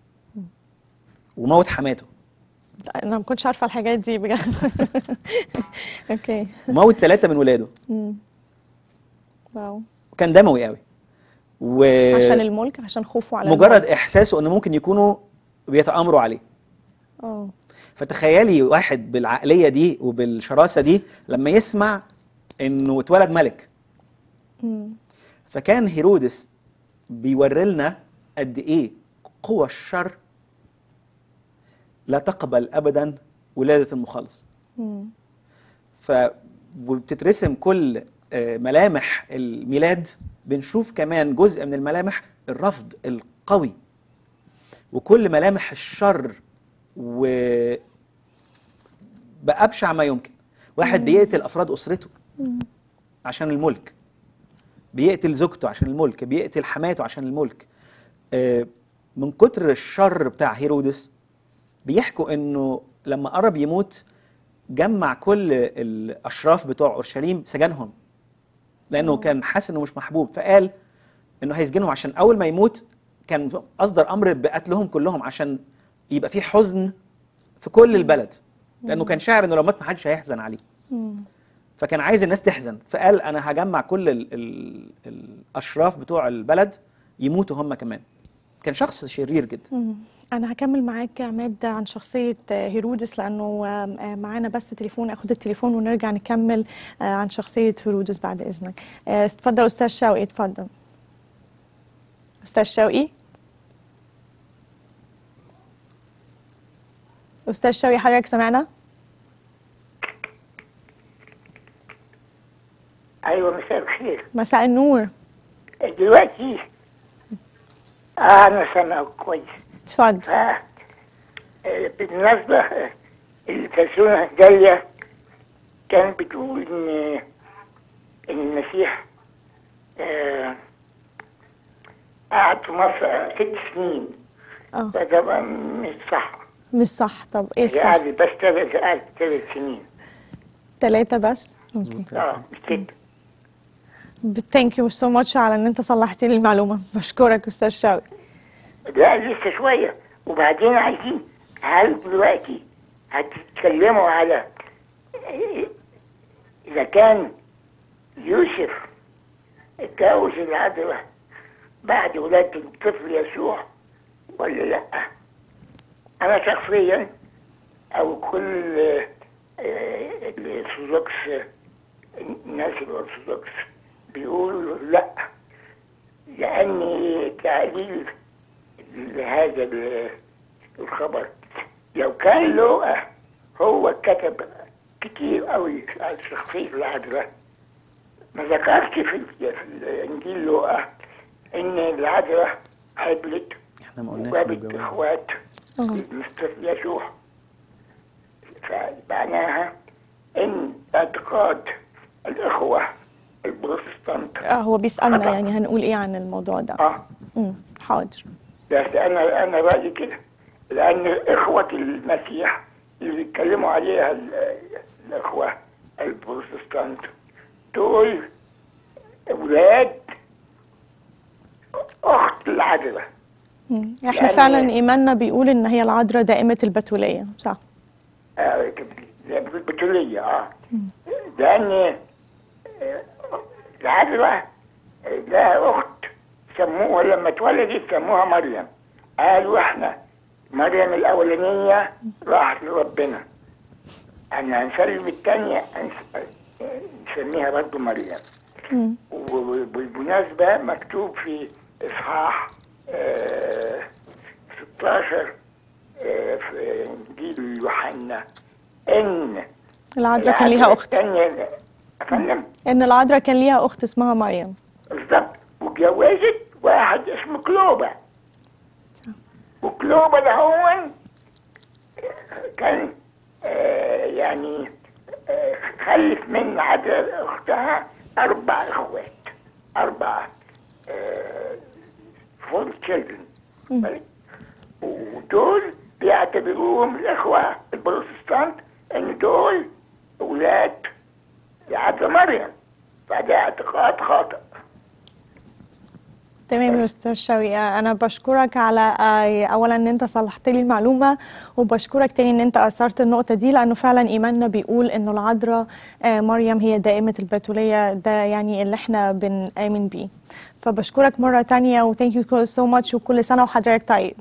وموت حماته انا ما كنتش عارفه الحاجات دي بجد اوكي وموت ثلاثه من ولاده واو وكان دموي قوي و عشان الملك عشان خوفه على مجرد الملك. احساسه انه ممكن يكونوا بيتآمروا عليه اه فتخيلي واحد بالعقليه دي وبالشراسه دي لما يسمع انه اتولد ملك مم. فكان هيرودس بيوري لنا قد ايه قوى الشر لا تقبل ابدا ولاده المخلص مم. ف وبتترسم كل آه، ملامح الميلاد بنشوف كمان جزء من الملامح الرفض القوي وكل ملامح الشر و بأبشع ما يمكن واحد بيقتل أفراد أسرته عشان الملك بيقتل زوجته عشان الملك بيقتل حماته عشان الملك آه، من كتر الشر بتاع هيرودس بيحكوا انه لما قرب يموت جمع كل الاشراف بتوع اورشليم سجنهم لانه كان حاسس انه مش محبوب فقال انه هيسجنهم عشان اول ما يموت كان اصدر امر بقتلهم كلهم عشان يبقى في حزن في كل البلد لانه كان شاعر انه لو مات محدش هيحزن عليه فكان عايز الناس تحزن فقال انا هجمع كل ال ال الاشراف بتوع البلد يموتوا هم كمان كان شخص شرير جدا مم. أنا هكمل معاك يا عماد عن شخصية آه، هيرودس لأنه آم، آه، معانا بس تليفون أخد التليفون ونرجع نكمل آه، عن شخصية هيرودس بعد إذنك آه، اتفضل أستاذ شوقي اتفضل أستاذ شوقي استاذ شوقي حضرتك سمعنا ايوه مساء الخير مساء النور دلوقتي اه انا سامع كويس اتفضل ف آه، بالمناسبة آه، الفلسفة جاية كانت بتقول إن إن المسيح آه، قعد في مصر ست سنين اه فطبعا مش صح مش صح طب ايه الصح قعد بس ثلاث قعد ثلاث سنين ثلاثة بس مظبوط اه مش ست ثانك يو سو ماتش على ان انت صلحت لي المعلومة بشكرك استاذ شوقي لا لسه شوية وبعدين عايزين هل دلوقتي هتتكلموا على إذا كان يوسف اتجوز العذراء بعد ولادة الطفل يسوع ولا لأ؟ أنا شخصيا أو كل آه، الأرثوذكس الناس الأرثوذكس بيقولوا لأ لأن تعليل لهذا ال- الخبر لو كان لوقا هو كتب كتير قوي عن شخصية العذراء ما ذكرش في ال- في الإنجيل لوقا إن العذراء حبلت احنا ما قلناش وجابت الجواز. إخوات اه مستر يسوع فمعناها إن اعتقاد الإخوة البروتستانت آه، هو بيسألنا خطأ. يعني هنقول ايه عن الموضوع ده آه مم، حاضر بس انا انا رايي كده لان اخوه المسيح اللي بيتكلموا عليها ال- الاخوه البروتستانت دول اولاد اخت العذراء مم. احنا يعني- فعلا ايماننا بيقول ان هي العذراء دائمة البتولية صح آه، البتوليه اه لان آه، العذراء لها اخت سموها لما اتولدت سموها مريم قالوا احنا مريم الاولانيه راحت لربنا احنا هنسلم الثانيه نسميها برضه مريم مم. وبالمناسبه مكتوب في اصحاح آه، 16 آه، في انجيل يوحنا ان العذراء كان ليها اخت الثانيه افندم ان العذراء كان ليها اخت اسمها مريم بالظبط واتجوزت واحد اسمه كلوبا وكلوبا ده هو كان آه يعني آه خلف من عذراء اختها اربع اخوات اربع فور تشيلدرن ودول بيعتبروهم الاخوه البروتستانت ان دول اولاد عذراء مريم فده اعتقاد خاطئ تمام يا استاذ شوقي انا بشكرك على آه، اولا ان انت صلحت لي المعلومه وبشكرك تاني ان انت اثرت النقطه دي لانه فعلا ايماننا بيقول انه العذراء آه، مريم هي دائمه البتوليه ده يعني اللي احنا بنآمن بيه فبشكرك مره تانية وثانك يو سو ماتش وكل سنه وحضرتك طيب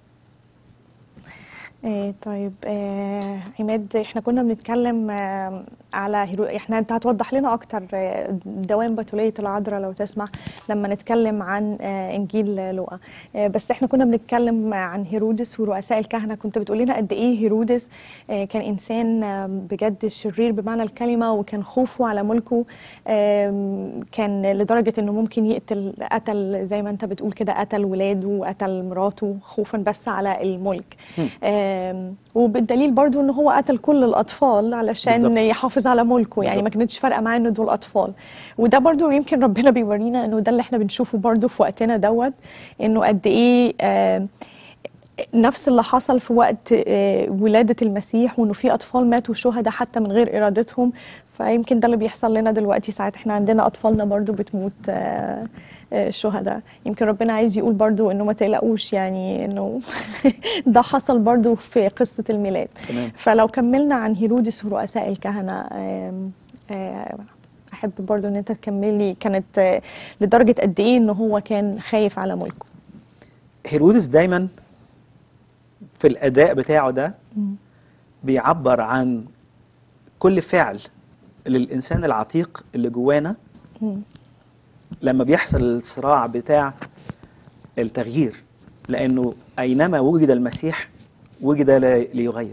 إيه طيب آه عماد احنا كنا بنتكلم آه على هيرو احنا انت هتوضح لنا اكتر آه دوام بتولية العذراء لو تسمح لما نتكلم عن آه انجيل لوقا آه بس احنا كنا بنتكلم عن هيرودس ورؤساء الكهنة كنت بتقول لنا قد ايه هيرودس آه كان انسان آه بجد شرير بمعنى الكلمة وكان خوفه على ملكه آه كان لدرجة انه ممكن يقتل قتل زي ما انت بتقول كده قتل ولاده وقتل مراته خوفا بس على الملك آم، وبالدليل برضو ان هو قتل كل الاطفال علشان بالظبط. يحافظ على ملكه يعني ما بالظبط. كانتش فارقه معاه ان دول اطفال وده برضو يمكن ربنا بيورينا انه ده اللي احنا بنشوفه برضو في وقتنا دوت انه قد ايه آم، نفس اللي حصل في وقت آه، ولادة المسيح وانه في اطفال ماتوا شهداء حتى من غير ارادتهم فيمكن ده اللي بيحصل لنا دلوقتي ساعات احنا عندنا اطفالنا برضو بتموت آه، آه، شهداء يمكن ربنا عايز يقول برضو انه ما تقلقوش يعني انه ده حصل برضو في قصة الميلاد تمام. فلو كملنا عن هيرودس ورؤساء الكهنة آم، آه، احب برضو ان انت تكملي كانت آه، لدرجة قد ايه ان هو كان خايف على ملكه هيرودس دايما في الاداء بتاعه ده بيعبر عن كل فعل للانسان العتيق اللي جوانا مم. لما بيحصل الصراع بتاع التغيير لانه اينما وجد المسيح وجد لا- ليغير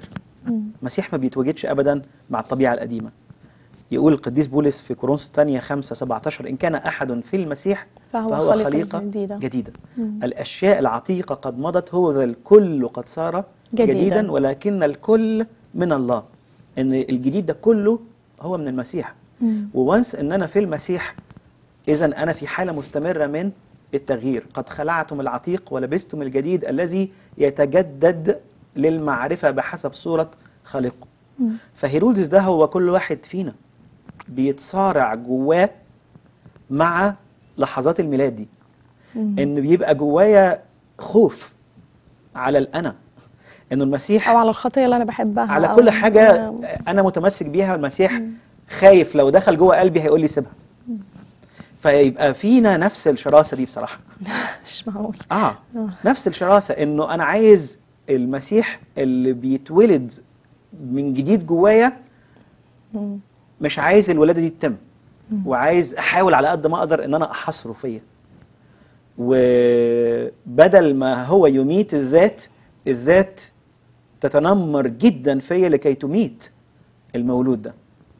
المسيح ما بيتوجدش ابدا مع الطبيعه القديمه يقول القديس بولس في كورنثوس الثانيه 5 17 ان كان احد في المسيح فهو فهو, خليقة خليقه جديدة. جديده, الاشياء العتيقه قد مضت هو ذا الكل قد صار جديداً. جديدا, جديدا ولكن الكل من الله ان الجديد ده كله هو من المسيح وونس ان انا في المسيح اذا انا في حاله مستمره من التغيير قد خلعتم العتيق ولبستم الجديد الذي يتجدد للمعرفه بحسب صوره خالقه فهيرودس ده هو كل واحد فينا بيتصارع جواه مع لحظات الميلاد دي ان بيبقى جوايا خوف على الانا انه المسيح او على الخطيه اللي انا بحبها على أو كل حاجه أنا- انا متمسك بيها المسيح خايف لو دخل جوه قلبي هيقول لي سيبها فيبقى فينا نفس الشراسه دي بصراحه مش معقول اه نفس الشراسه انه انا عايز المسيح اللي بيتولد من جديد جوايا مش عايز الولاده دي تتم وعايز احاول على قد ما اقدر ان انا احصره فيا وبدل ما هو يميت الذات الذات تتنمر جدا فيا لكي تميت المولود ده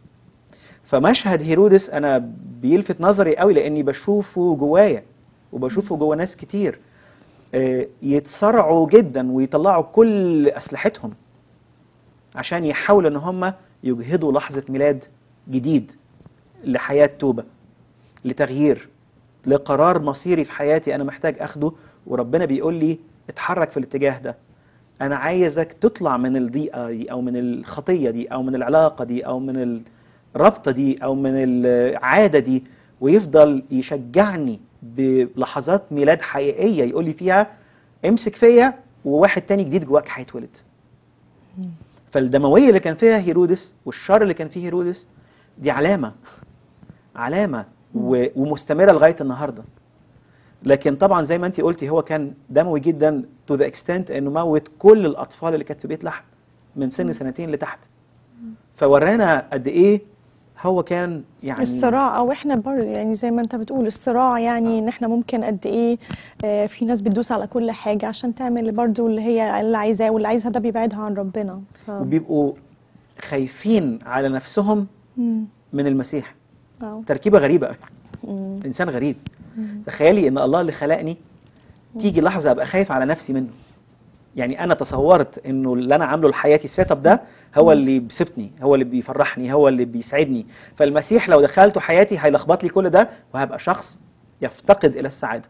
فمشهد هيرودس انا بيلفت نظري قوي لاني بشوفه جوايا وبشوفه جوا ناس كتير آه، يتصارعوا جدا ويطلعوا كل اسلحتهم عشان يحاولوا ان هم يجهضوا لحظه ميلاد جديد لحياه توبه لتغيير لقرار مصيري في حياتي انا محتاج اخده وربنا بيقول لي اتحرك في الاتجاه ده انا عايزك تطلع من الضيقه دي او من الخطيه دي او من العلاقه دي او من الرابطه دي او من العاده دي ويفضل يشجعني بلحظات ميلاد حقيقيه يقول لي فيها امسك فيا وواحد تاني جديد جواك هيتولد فالدمويه اللي كان فيها هيرودس والشر اللي كان فيه هيرودس دي علامه علامه و- ومستمره لغايه النهارده لكن طبعا زي ما انت قلتي هو كان دموي جدا تو ذا اكستنت انه موت كل الاطفال اللي كانت في بيت لحم من سن سنتين لتحت فورانا قد ايه هو كان يعني الصراع او احنا برضه يعني زي ما انت بتقول الصراع يعني ان احنا ممكن قد ايه آه، في ناس بتدوس على كل حاجه عشان تعمل برضه اللي هي اللي عايزاه واللي عايزها ده بيبعدها عن ربنا ف... وبيبقوا خايفين على نفسهم مم. من المسيح أو. تركيبه غريبه انسان غريب تخيلي ان الله اللي خلقني تيجي لحظه ابقى خايف على نفسي منه يعني انا تصورت انه اللي انا عامله لحياتي السيت اب ده هو اللي بيبسطني هو اللي بيفرحني هو اللي بيسعدني فالمسيح لو دخلته حياتي هيلخبط لي كل ده وهبقى شخص يفتقد الى السعاده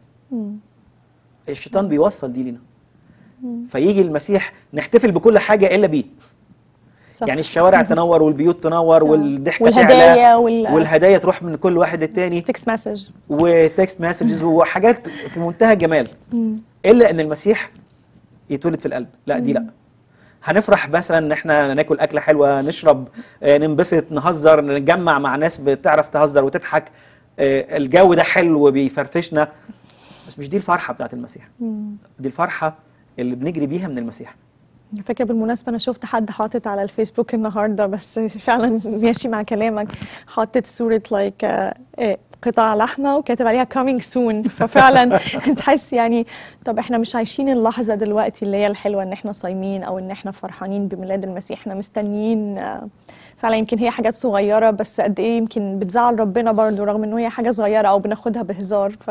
الشيطان بيوصل دي لنا فيجي المسيح نحتفل بكل حاجه الا بيه صح. يعني الشوارع تنور والبيوت تنور والضحكه والهدايا تعلى وال- والهدايا تروح من كل واحد للتاني تكست مسج وتكست مسجز وحاجات في منتهى الجمال الا ان المسيح يتولد في القلب لا دي لا هنفرح مثلا ان احنا ناكل اكله حلوه نشرب آه، ننبسط نهزر نتجمع مع ناس بتعرف تهزر وتضحك آه، الجو ده حلو وبيفرفشنا بس مش دي الفرحه بتاعت المسيح دي الفرحه اللي بنجري بيها من المسيح فكرة بالمناسبة أنا شفت حد حاطط على الفيسبوك النهاردة بس فعلا ماشي مع كلامك حاطط صورة لايك قطع لحمة وكاتب عليها coming soon ففعلا تحس يعني طب احنا مش عايشين اللحظة دلوقتي اللي هي الحلوة ان احنا صايمين او ان احنا فرحانين بميلاد المسيح احنا مستنيين آه، فعلا يمكن هي حاجات صغيرة بس قد ايه يمكن بتزعل ربنا برضو رغم انه هي حاجة صغيرة او بناخدها بهزار ف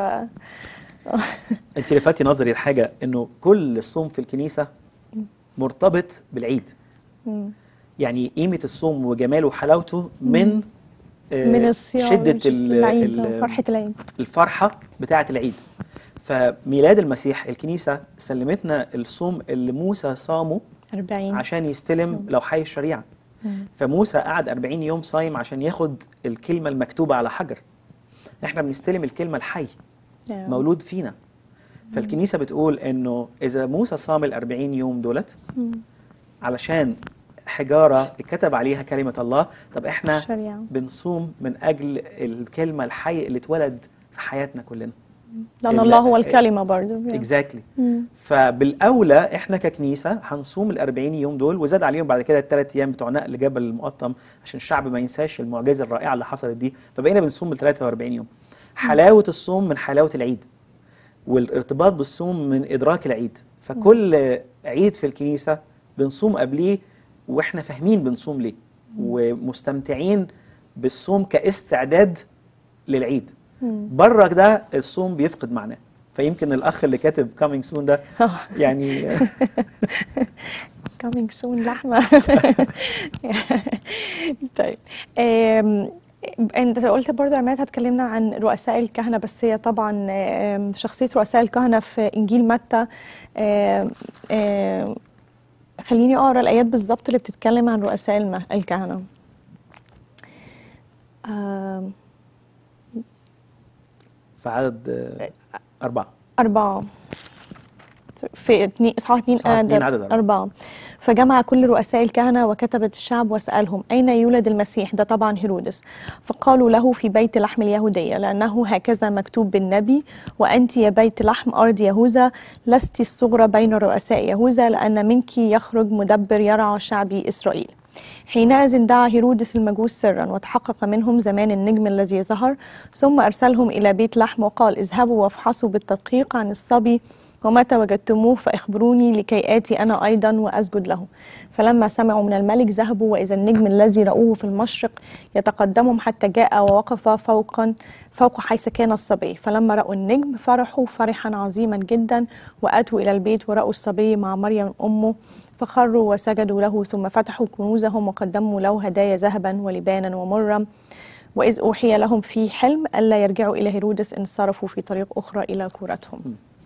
انت لفتي نظري لحاجه انه كل الصوم في الكنيسه مرتبط بالعيد يعني قيمه الصوم وجماله وحلاوته من آه، من الصيام شده just ال- العيد ال- فرحة العيد الفرحه بتاعه العيد فميلاد المسيح الكنيسه سلمتنا الصوم اللي موسى صامه 40 عشان يستلم لوحي الشريعه فموسى قعد 40 يوم صايم عشان ياخد الكلمه المكتوبه على حجر احنا بنستلم الكلمه الحي Yeah. مولود فينا فالكنيسه بتقول انه اذا موسى صام ال 40 يوم دولت علشان حجاره اتكتب عليها كلمه الله طب احنا شريعة. بنصوم من اجل الكلمه الحي اللي اتولد في حياتنا كلنا لأن ال- الله هو الكلمة برضو yeah. اكزاكتلي فبالاولى احنا ككنيسه هنصوم ال 40 يوم دول وزاد عليهم بعد كده الثلاث ايام بتوع نقل جبل المقطم عشان الشعب ما ينساش المعجزه الرائعه اللي حصلت دي فبقينا بنصوم ال 43 يوم حلاوه الصوم من حلاوه العيد والارتباط بالصوم من ادراك العيد فكل عيد في الكنيسه بنصوم قبليه واحنا فاهمين بنصوم ليه ومستمتعين بالصوم كاستعداد للعيد بره ده الصوم بيفقد معناه فيمكن الاخ اللي كاتب coming soon ده يعني coming soon لحمة طيب آم، انت قلت برضو يا عماد هتكلمنا عن رؤساء الكهنة بس هي طبعا آم، شخصية رؤساء الكهنة في إنجيل متى آم، آم، خليني أقرأ الآيات بالظبط اللي بتتكلم عن رؤساء الم- الكهنة آم، في عدد آه، أربعة أربعة في اتنين إصحاح اتنين إصحاح اتنين آه، عدد أربعة. أربعة فجمع كل رؤساء الكهنة وكتبة الشعب وسألهم أين يولد المسيح ده طبعا هيرودس فقالوا له في بيت لحم اليهودية لأنه هكذا مكتوب بالنبي وأنت يا بيت لحم أرض يهوذا لست الصغرى بين رؤساء يهوذا لأن منك يخرج مدبر يرعى شعبي إسرائيل حينئذ دعا هيرودس المجوس سرا وتحقق منهم زمان النجم الذي ظهر ثم أرسلهم إلى بيت لحم وقال اذهبوا وافحصوا بالتدقيق عن الصبي ومتى وجدتموه فاخبروني لكي آتي أنا أيضا وأسجد له فلما سمعوا من الملك ذهبوا وإذا النجم الذي رأوه في المشرق يتقدمهم حتى جاء ووقف فوقا فوق حيث كان الصبي فلما رأوا النجم فرحوا فرحا عظيما جدا وأتوا إلى البيت ورأوا الصبي مع مريم أمه فخروا وسجدوا له ثم فتحوا كنوزهم وقدموا له هدايا ذهبا ولبانا ومرا وإذ أوحي لهم في حلم ألا يرجعوا إلى هيرودس إن صرفوا في طريق أخرى إلى كورتهم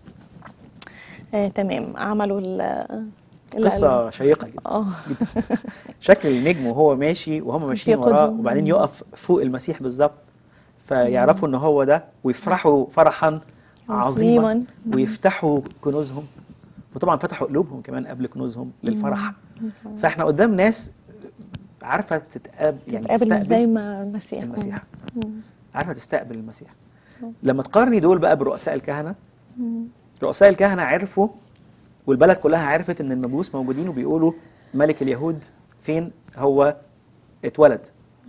آه تمام عملوا ال ال- قصة شيقة جدا اه شكل النجم وهو ماشي وهم ماشيين وراه بيقودهم. وبعدين يقف فوق المسيح بالظبط فيعرفوا ان هو ده ويفرحوا فرحا عظيما عظيماً. ويفتحوا كنوزهم وطبعا فتحوا قلوبهم كمان قبل كنوزهم للفرح فاحنا قدام ناس عارفه تتقابل يعني تقابل مش زي تستقبل ما المسيح المسيح عارفه تستقبل المسيح لما تقارني دول بقى برؤساء الكهنه رؤساء الكهنه عرفوا والبلد كلها عرفت ان المجوس موجودين وبيقولوا ملك اليهود فين هو اتولد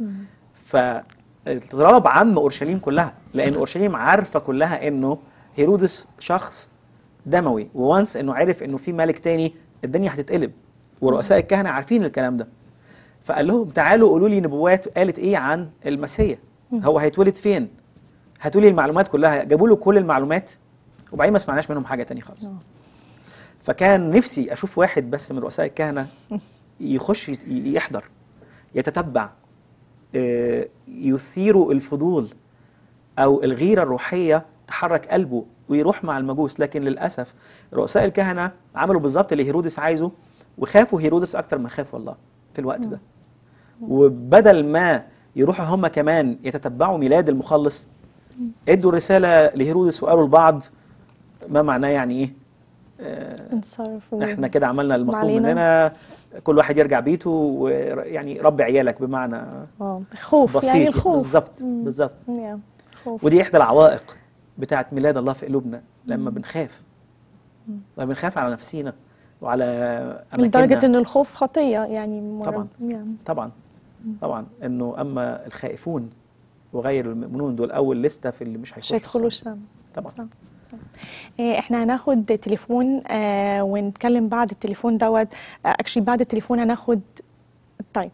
فاضطراب عم اورشليم كلها لان اورشليم عارفه كلها انه هيرودس شخص دموي وونس انه عرف انه في ملك تاني الدنيا هتتقلب ورؤساء الكهنه عارفين الكلام ده فقال لهم تعالوا قولوا لي نبوات قالت ايه عن المسيح هو هيتولد فين هاتوا لي المعلومات كلها جابوا له كل المعلومات وبعدين ما سمعناش منهم حاجه تاني خالص فكان نفسي اشوف واحد بس من رؤساء الكهنه يخش يت- يحضر يتتبع آه، يثير الفضول او الغيره الروحيه تحرك قلبه ويروح مع المجوس لكن للاسف رؤساء الكهنه عملوا بالظبط اللي هيرودس عايزه وخافوا هيرودس اكتر ما خافوا الله في الوقت ده وبدل ما يروحوا هم كمان يتتبعوا ميلاد المخلص ادوا الرساله لهيرودس وقالوا لبعض ما معناه يعني ايه آه، انصرف احنا كده عملنا المطلوب علينا. مننا كل واحد يرجع بيته ويعني ربي عيالك بمعنى اه خوف بسيط يعني الخوف بالظبط مم. بالظبط يا، خوف ودي احدى العوائق بتاعت ميلاد الله في قلوبنا لما بنخاف لما بنخاف على نفسينا وعلى لدرجة اماكننا ان الخوف خطية يعني مرة- طبعاً. يعني طبعا طبعا انه اما الخائفون وغير المؤمنون دول اول لسته في اللي مش مش هيخشوا هيدخلوا السما. السما طبعا صح. إيه، احنا هناخد تليفون آه ونتكلم بعد التليفون دوت اكشلي بعد التليفون هناخد طيب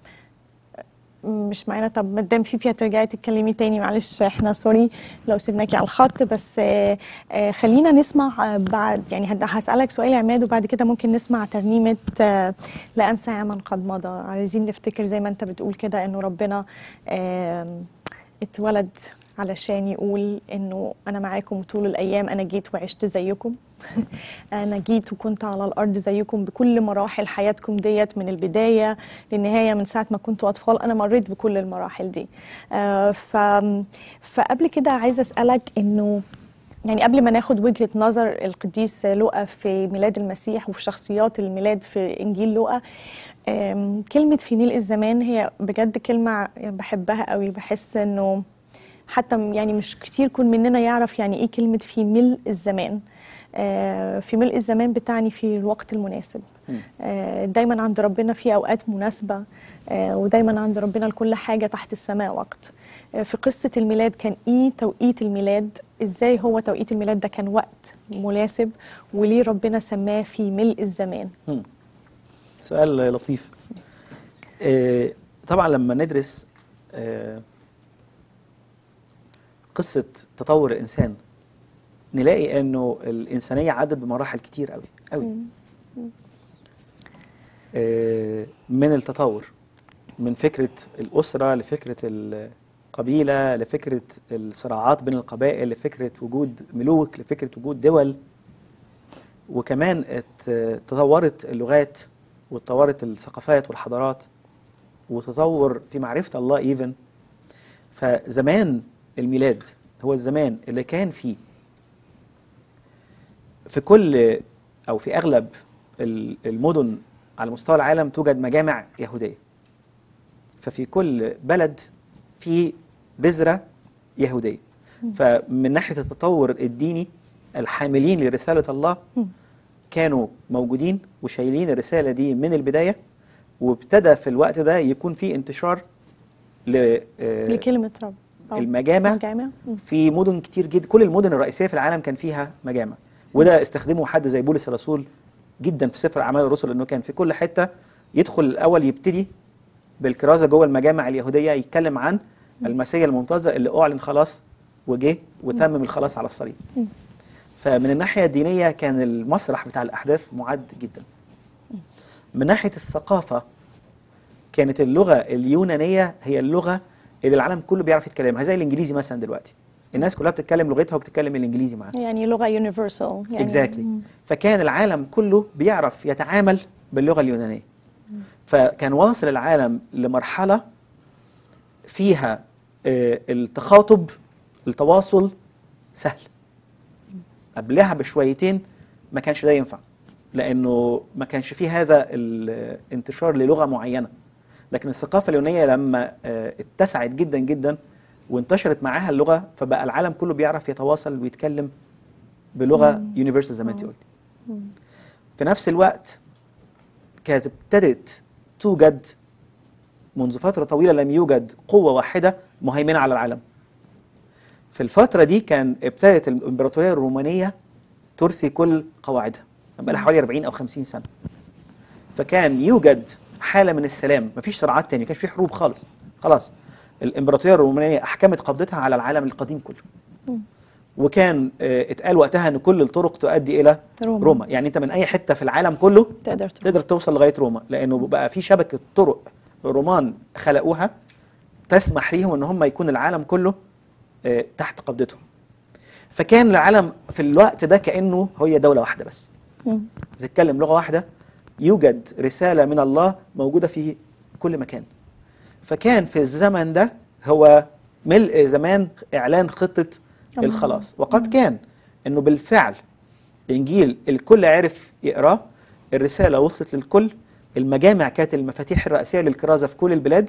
مش معانا طب مادام فيفي هترجعي تتكلمي تاني معلش احنا سوري لو سيبناكي على الخط بس آه آه خلينا نسمع آه بعد يعني هد- هسألك سؤال يا عماد وبعد كده ممكن نسمع ترنيمة آه لا أنسى عاما قد مضى عايزين نفتكر زي ما أنت بتقول كده إنه ربنا آم، اتولد علشان يقول انه انا معاكم طول الايام انا جيت وعشت زيكم انا جيت وكنت على الارض زيكم بكل مراحل حياتكم ديت من البدايه للنهايه من ساعه ما كنتوا اطفال انا مريت بكل المراحل دي آه، ف فقبل كده عايزه اسالك انه يعني قبل ما ناخد وجهة نظر القديس لوقا في ميلاد المسيح وفي شخصيات الميلاد في إنجيل لوقا آم، كلمة في ملء الزمان هي بجد كلمة يعني بحبها قوي بحس إنه حتى م- يعني مش كتير كل مننا يعرف يعني إيه كلمة في ملء الزمان آه، في ملء الزمان بتعني في الوقت المناسب آه، دايما عند ربنا في أوقات مناسبة آه، ودايما عند ربنا لكل حاجة تحت السماء وقت آه، في قصة الميلاد كان إيه توقيت الميلاد إزاي هو توقيت الميلاد ده كان وقت مناسب وليه ربنا سماه في ملء الزمان سؤال لطيف آه، طبعا لما ندرس آه، قصة تطور الإنسان نلاقي إنه الإنسانية عدت بمراحل كتير قوي قوي آه، من التطور من فكرة الأسرة لفكرة القبيلة لفكرة الصراعات بين القبائل لفكرة وجود ملوك لفكرة وجود دول وكمان ات- تطورت اللغات وتطورت الثقافات والحضارات وتطور في معرفة الله ايفن فزمان الميلاد هو الزمان اللي كان فيه في كل او في اغلب ال- المدن على مستوى العالم توجد مجامع يهوديه ففي كل بلد في بذره يهوديه فمن ناحيه التطور الديني الحاملين لرساله الله كانوا موجودين وشايلين الرساله دي من البدايه وابتدى في الوقت ده يكون في انتشار ل آه، لكلمة رب أو المجامع مجامع مم. في مدن كتير جدا كل المدن الرئيسيه في العالم كان فيها مجامع وده استخدمه حد زي بولس الرسول جدا في سفر اعمال الرسل انه كان في كل حته يدخل الاول يبتدي بالكرازه جوه المجامع اليهوديه يتكلم عن المسيح المنتظر اللي اعلن خلاص وجه وتمم الخلاص على الصليب فمن الناحيه الدينيه كان المسرح بتاع الاحداث معد جدا من ناحيه الثقافه كانت اللغه اليونانيه هي اللغه اللي العالم كله بيعرف يتكلمها زي الانجليزي مثلا دلوقتي الناس كلها بتتكلم لغتها وبتتكلم الانجليزي معاها يعني لغة يونيفرسال يعني اكزاكتلي مم. فكان العالم كله بيعرف يتعامل باللغه اليونانيه فكان واصل العالم لمرحله فيها آه، التخاطب التواصل سهل قبلها بشويتين ما كانش ده ينفع لانه ما كانش فيه هذا الانتشار للغه معينه لكن الثقافه اليونانيه لما آه، اتسعت جدا جدا وانتشرت معاها اللغه فبقى العالم كله بيعرف يتواصل ويتكلم بلغه يونيفرسال زي ما انت قلتي في نفس الوقت كانت ابتدت توجد منذ فترة طويلة لم يوجد قوة واحدة مهيمنة على العالم في الفترة دي كان ابتدت الإمبراطورية الرومانية ترسي كل قواعدها بقى لها حوالي 40 أو 50 سنة فكان يوجد حالة من السلام مفيش صراعات تاني ما كانش في حروب خالص خلاص الإمبراطورية الرومانية أحكمت قبضتها على العالم القديم كله وكان آه، اتقال وقتها ان كل الطرق تؤدي الى روما. روما يعني انت من اي حته في العالم كله تقدر تروح. تقدر توصل لغايه روما لانه بقى في شبكه طرق الرومان خلقوها تسمح ليهم ان هم يكون العالم كله آه، تحت قبضتهم فكان العالم في الوقت ده كانه هي دوله واحده بس مم. بتتكلم لغه واحده يوجد رساله من الله موجوده في كل مكان فكان في الزمن ده هو ملء زمان اعلان خطه الله. الخلاص وقد كان انه بالفعل الانجيل الكل عرف يقراه الرساله وصلت للكل المجامع كانت المفاتيح الرئيسيه للكرازه في كل البلاد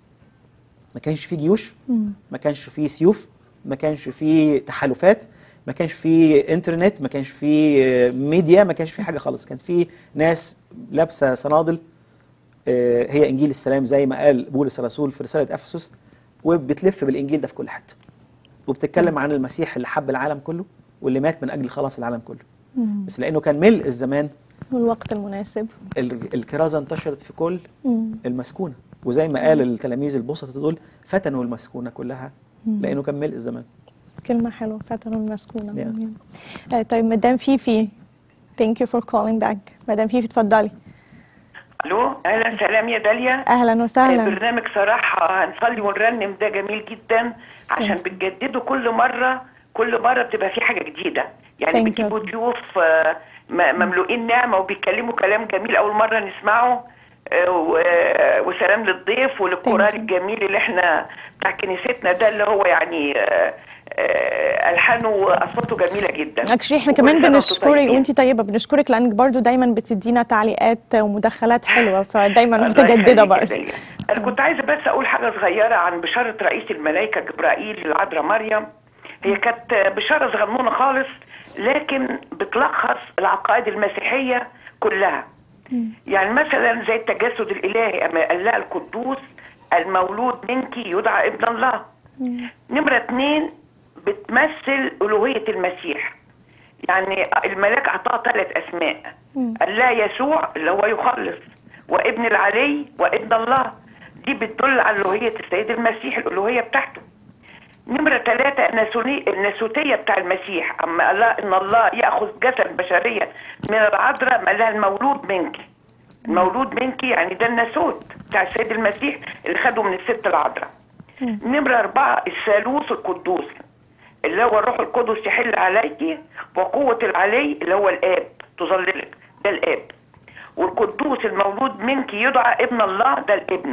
ما كانش فيه جيوش مم. ما كانش فيه سيوف ما كانش فيه تحالفات ما كانش فيه انترنت ما كانش فيه آه، ميديا ما كانش فيه حاجه خالص كان فيه ناس لابسه صنادل آه، هي انجيل السلام زي ما قال بولس الرسول في رساله افسس وبتلف بالانجيل ده في كل حته وبتتكلم عن المسيح اللي حب العالم كله واللي مات من اجل خلاص العالم كله مم. بس لانه كان ملء الزمان والوقت المناسب ال- الكرازه انتشرت في كل مم. المسكونه وزي ما قال التلاميذ البسطة دول فتنوا المسكونه كلها لانه كان ملء الزمان كلمة حلوة فترة المسكونة Yeah. آه، طيب مدام فيفي thank you for calling back مدام فيفي اتفضلي الو اهلا سلام يا داليا اهلا وسهلا البرنامج صراحه هنصلي ونرنم ده جميل جدا عشان بتجددوا كل مره كل مره بتبقى في حاجه جديده يعني Thank you. بتجيبوا ضيوف آه، م- مملوئين نعمه وبيتكلموا كلام جميل اول مره نسمعه آه، و- وسلام للضيف وللقران Thank you. الجميل اللي احنا بتاع كنيستنا ده اللي هو يعني آه، آه، الحانه واصواته جميله جدا اكشلي احنا وكل كمان سنة وانتم بنشكرك طيبين. وانت طيبه بنشكرك لانك برضو دايما بتدينا تعليقات ومداخلات حلوه فدايما الله متجدده يخليك يا برضو داليا. انا كنت عايزه بس اقول حاجه صغيره عن بشاره رئيس الملائكه جبرائيل للعذراء مريم هي كانت بشاره صغنونه خالص لكن بتلخص العقائد المسيحيه كلها يعني مثلا زي التجسد الالهي اما قال لها القدوس المولود منك يدعى ابن الله نمره اتنين بتمثل الوهيه المسيح يعني الملاك اعطاها ثلاث اسماء قال لها يسوع اللي هو يخلص وابن العلي وابن الله دي بتدل على الوهية السيد المسيح الألوهية بتاعته نمرة ثلاثة الناسوني- الناسوتية بتاع المسيح أما قال لها إن الله يأخذ جسد بشرية من العذراء ما لها المولود منك المولود منك يعني ده الناسوت بتاع السيد المسيح اللي خده من الست العذراء نمرة أربعة الثالوث القدوس اللي هو الروح القدس يحل عليك وقوة العلي اللي هو الآب تظللك ده الآب والقدوس المولود منك يدعى ابن الله ده الابن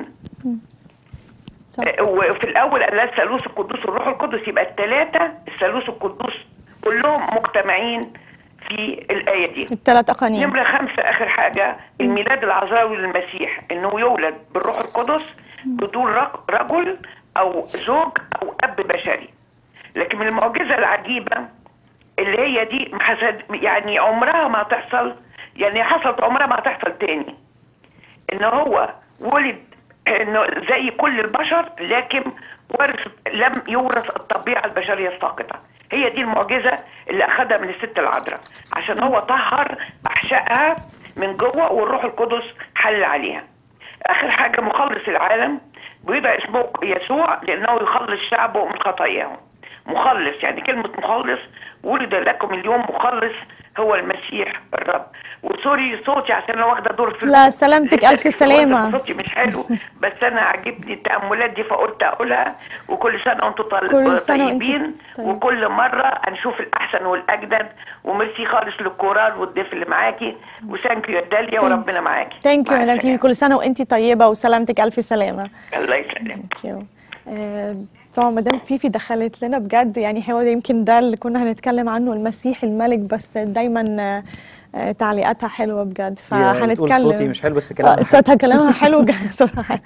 صح. آه، وفي الاول قال لها الثالوث القدوس والروح القدس يبقى الثلاثه الثالوث القدوس كلهم مجتمعين في الايه دي الثلاث اقانيم نمرة خمسة آخر حاجة الميلاد العذراوي للمسيح إنه يولد بالروح القدس بدون رق- رجل أو زوج أو أب بشري لكن من المعجزة العجيبة اللي هي دي ما حصل- يعني عمرها ما هتحصل يعني حصلت عمرها ما هتحصل تاني إن هو ولد إنه زي كل البشر لكن ورث لم يورث الطبيعة البشرية الساقطة هي دي المعجزة اللي أخدها من الست العذراء عشان هو طهر أحشائها من جوه والروح القدس حل عليها آخر حاجة مخلص العالم بيبقى اسمه يسوع لأنه يخلص شعبه من خطاياهم مخلص يعني كلمة مخلص ولد لكم اليوم مخلص هو المسيح الرب وسوري صوتي عشان انا واخده دور في لا، سلامتك، لسه ألف كنت سلامة. واخدة صوتي مش حلو بس انا عجبني التاملات دي فقلت اقولها وكل سنه وانتم طل- كل سنة وأنت طيبين طيب. وكل مره هنشوف الاحسن والاجدد وميرسي خالص للكورال والضيف اللي معاكي وثانك يو يا داليا وربنا معاكي ثانك يو مع مدام فيبي السلامة. كل سنه وانت طيبه وسلامتك الف سلامه الله يسلمك ثانك يو طبعا مدام فيفي دخلت لنا بجد يعني هو يمكن ده اللي كنا هنتكلم عنه المسيح الملك بس دايما آه، آه، تعليقاتها حلوه بجد هي بتقول فهنتكلم صوتي مش حلو بس كلامها آه، صوتها كلامها حلو جدا صوتها حلو.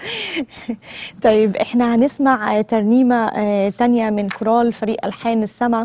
طيب احنا هنسمع آه، ترنيمه آه، تانية من كورال فريق الحان السما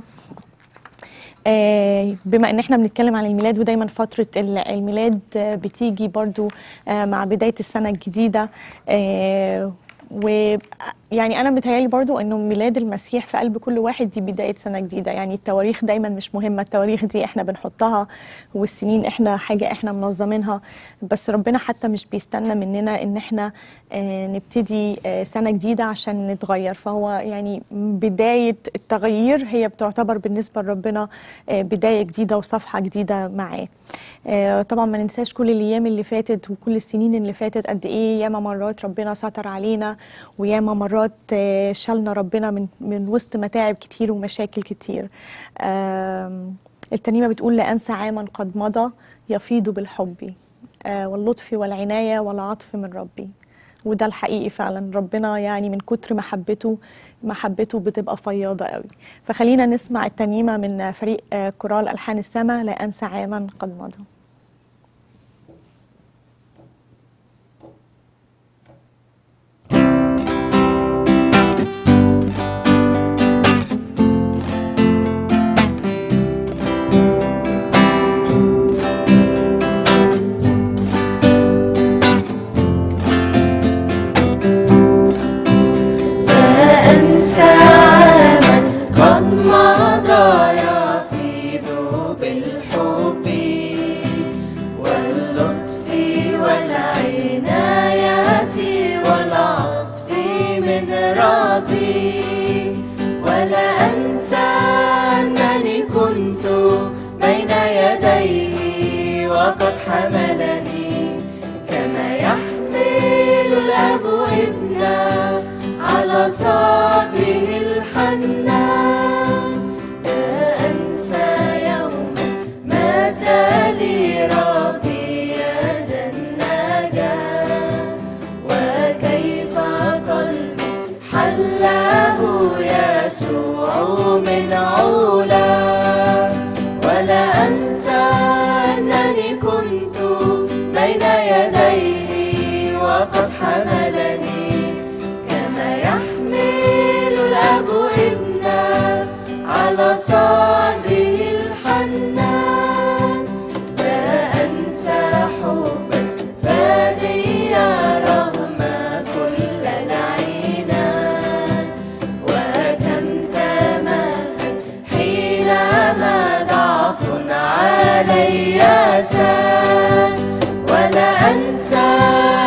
آه، بما ان احنا بنتكلم عن الميلاد ودايما فتره ال- الميلاد آه، بتيجي برضو آه، مع بدايه السنه الجديده آه، ويعني انا متهيألي برضو انه ميلاد المسيح في قلب كل واحد دي بدايه سنه جديده يعني التواريخ دايما مش مهمه التواريخ دي احنا بنحطها والسنين احنا حاجه احنا منظمينها بس ربنا حتى مش بيستنى مننا ان احنا آه، نبتدي آه، سنه جديده عشان نتغير فهو يعني بدايه التغيير هي بتعتبر بالنسبه لربنا آه، بدايه جديده وصفحه جديده معاه آه، طبعا ما ننساش كل الايام اللي فاتت وكل السنين اللي فاتت قد ايه ياما مرات ربنا ستر علينا وياما مرات آه، شالنا ربنا من من وسط متاعب كتير ومشاكل كتير آم، الترنيمه بتقول لا انسى عاما قد مضى يفيض بالحب آه، واللطف والعنايه والعطف من ربي وده الحقيقي فعلا ربنا يعني من كتر محبته محبته بتبقى فياضة قوي فخلينا نسمع الترنيمة من فريق آه، كورال ألحان السما لا أنسى عاما قد مضى لا أنسى عاما قد مضى يفيض بالحب واللطف والعناية والعطف من ربي ولا أنسى أنني كنت بين يديه وقد حملني كما يحمل الأب ابنا على صدره الحنان لا أنسى يوما مات لي ربي يد النجاة وكيف قلبي حله يسوع من علا ولا أنسى أنني كنت بين يديه وقد حملني كما يحمل الأب ابنا على صدره الحنان لا أنسى حبا فادي رغم كل العنان وكم تمهل حينما ضعف علي سان ولا أنسى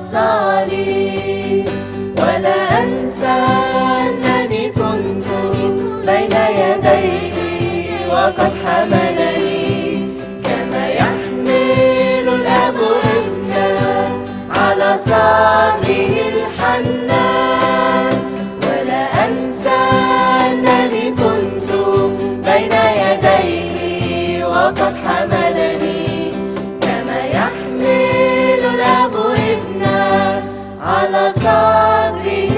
الصليب ولا أنسى أنني كنت بين يديه وقد حملني كما يحمل الأب ابنه على صدره الحنان ولا أنسى أنني كنت بين يديه وقد حملني كما يحمل الأب ابنه على صدره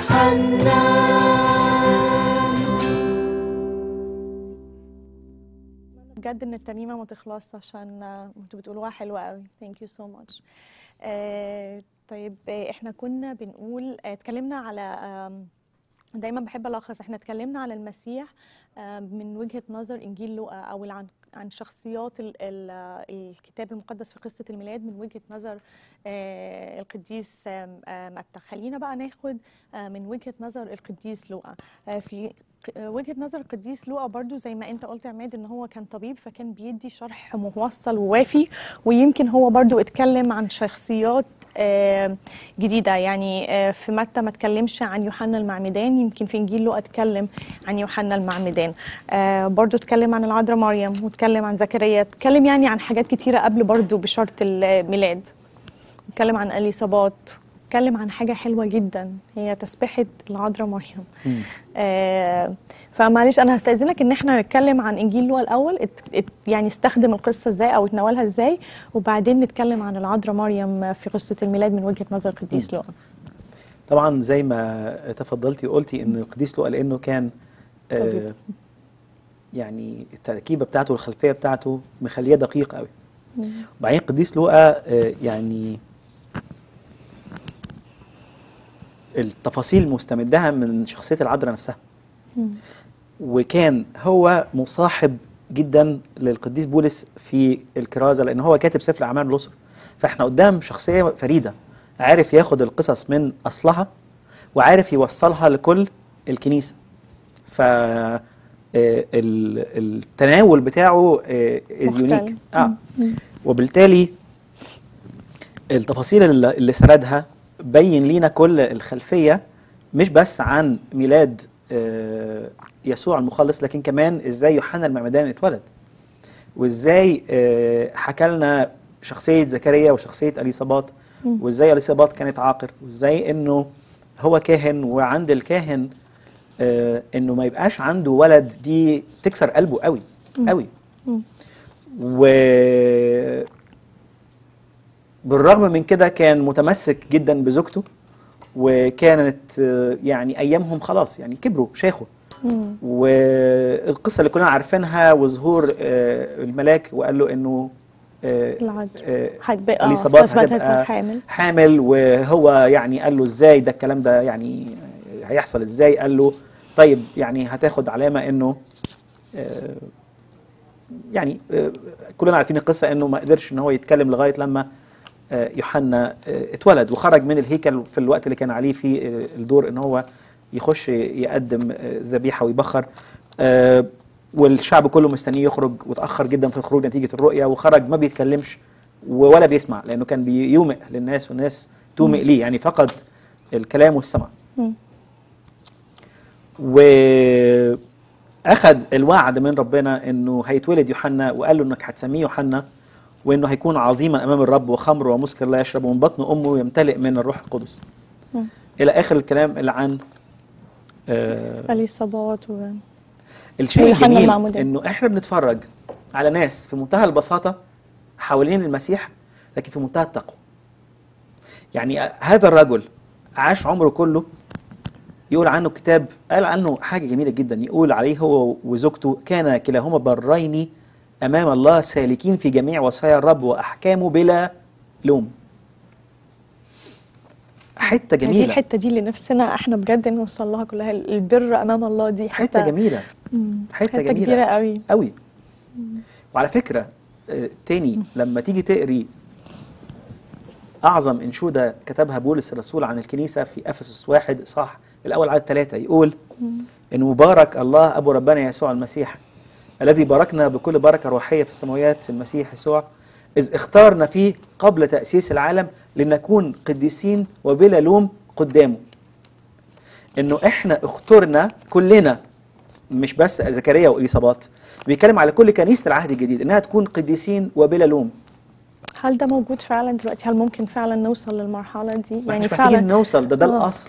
الحنان بجد ان الترنيمه ما تخلصش عشان آه، انتوا بتقولوها حلوه قوي ثانك يو سو ماتش طيب آه، احنا كنا بنقول آه، اتكلمنا على آم، دايما بحب الخص احنا اتكلمنا على المسيح آه، من وجهه نظر انجيل لوقا او عن عن شخصيات ال ال الكتاب المقدس في قصه الميلاد من وجهه نظر آه، القديس آم، آه، متى خلينا بقى ناخد آه، من وجهه نظر القديس لوقا آه، في ق- وجهة نظر القديس لوقا برضو زي ما انت قلت يا عماد ان هو كان طبيب فكان بيدي شرح موصل ووافي ويمكن هو برضو اتكلم عن شخصيات آه، جديدة يعني آه، في متى ما اتكلمش عن يوحنا المعمدان يمكن في انجيل لوقا اتكلم عن يوحنا المعمدان آه، برضو اتكلم عن العذراء مريم واتكلم عن زكريا اتكلم يعني عن حاجات كتيرة قبل برضو بشرط الميلاد اتكلم عن اليصابات اتكلم عن حاجة حلوة جدا هي تسبيحة العذراء مريم آه فمعلش انا هستأذنك ان احنا نتكلم عن انجيل لوقا الاول ات ات يعني استخدم القصة ازاي او اتناولها ازاي وبعدين نتكلم عن العذراء مريم في قصة الميلاد من وجهة نظر القديس لوقا طبعا زي ما تفضلتي وقلتي ان القديس لوقا لانه كان آه طبيب. يعني التركيبه بتاعته والخلفيه بتاعته مخليه دقيق قوي وبعدين القديس لوقا آه يعني التفاصيل مستمدها من شخصيه العذراء نفسها وكان هو مصاحب جدا للقديس بولس في الكرازه لان هو كاتب سفر اعمال الرسل فاحنا قدام شخصيه فريده عارف ياخد القصص من اصلها وعارف يوصلها لكل الكنيسه ف آه، ال- التناول بتاعه از مختلف. يونيك اه وبالتالي التفاصيل اللي اللي سردها بين لينا كل الخلفيه مش بس عن ميلاد آه، يسوع المخلص لكن كمان ازاي يوحنا المعمدان اتولد وازاي آه، حكى لنا شخصيه زكريا وشخصيه اليصابات وازاي اليصابات كانت عاقر وازاي انه هو كاهن وعند الكاهن آه، انه ما يبقاش عنده ولد دي تكسر قلبه قوي قوي و بالرغم من كده كان متمسك جدا بزوجته وكانت آه، يعني ايامهم خلاص يعني كبروا شيخوا والقصه اللي كلنا عارفينها وظهور آه، الملاك وقال له انه آه، العذراء. آه، هتبقى- آه، اليصابات أثبت هتبقى هتكون حامل. حامل وهو يعني قال له ازاي ده الكلام ده يعني هيحصل ازاي قال له طيب يعني هتاخد علامه انه آه، يعني آه، كلنا عارفين القصه انه ما قدرش ان هو يتكلم لغايه لما آه، يوحنا آه، اتولد وخرج من الهيكل في الوقت اللي كان عليه في آه، الدور ان هو يخش يقدم آه، ذبيحه ويبخر آه، والشعب كله مستنيه يخرج وتاخر جدا في الخروج نتيجه الرؤيه وخرج ما بيتكلمش ولا بيسمع لانه كان بيومئ للناس والناس تومئ ليه يعني فقد الكلام والسمع واخذ الوعد من ربنا انه هيتولد يوحنا وقال له انك هتسميه يوحنا وانه هيكون عظيما امام الرب وخمر ومسكر لا يشرب ومن بطن امه يمتلئ من الروح القدس الى اخر الكلام اللي عن آه اليصابات و... الشيء ويوحنا الجميل المعمدان. انه احنا بنتفرج على ناس في منتهى البساطه حوالين المسيح لكن في منتهى التقوى يعني هذا الرجل عاش عمره كله يقول عنه كتاب قال عنه حاجه جميله جدا يقول عليه هو وزوجته كان كلاهما برين امام الله سالكين في جميع وصايا الرب واحكامه بلا لوم حته دي جميله الحته دي اللي نفسنا احنا بجد نوصل لها كلها البر امام الله دي حته جميله مم. حته, حته جميله كبيره قوي قوي وعلى فكره آه، تاني لما تيجي تقري اعظم انشوده كتبها بولس الرسول عن الكنيسه في افسس واحد اصحاح الاول عدد ثلاثه يقول ان مبارك الله ابو ربنا يسوع المسيح الذي باركنا بكل بركه روحيه في السماويات في المسيح يسوع إذ اختارنا فيه قبل تأسيس العالم لنكون قديسين وبلا لوم قدامه إنه إحنا اخترنا كلنا مش بس زكريا وإليصابات بيتكلم على كل كنيسة العهد الجديد إنها تكون قديسين وبلا لوم هل ده موجود فعلا دلوقتي هل ممكن فعلا نوصل للمرحله دي يعني يعني مش محتاجين فعلا نوصل ده ده آه. الاصل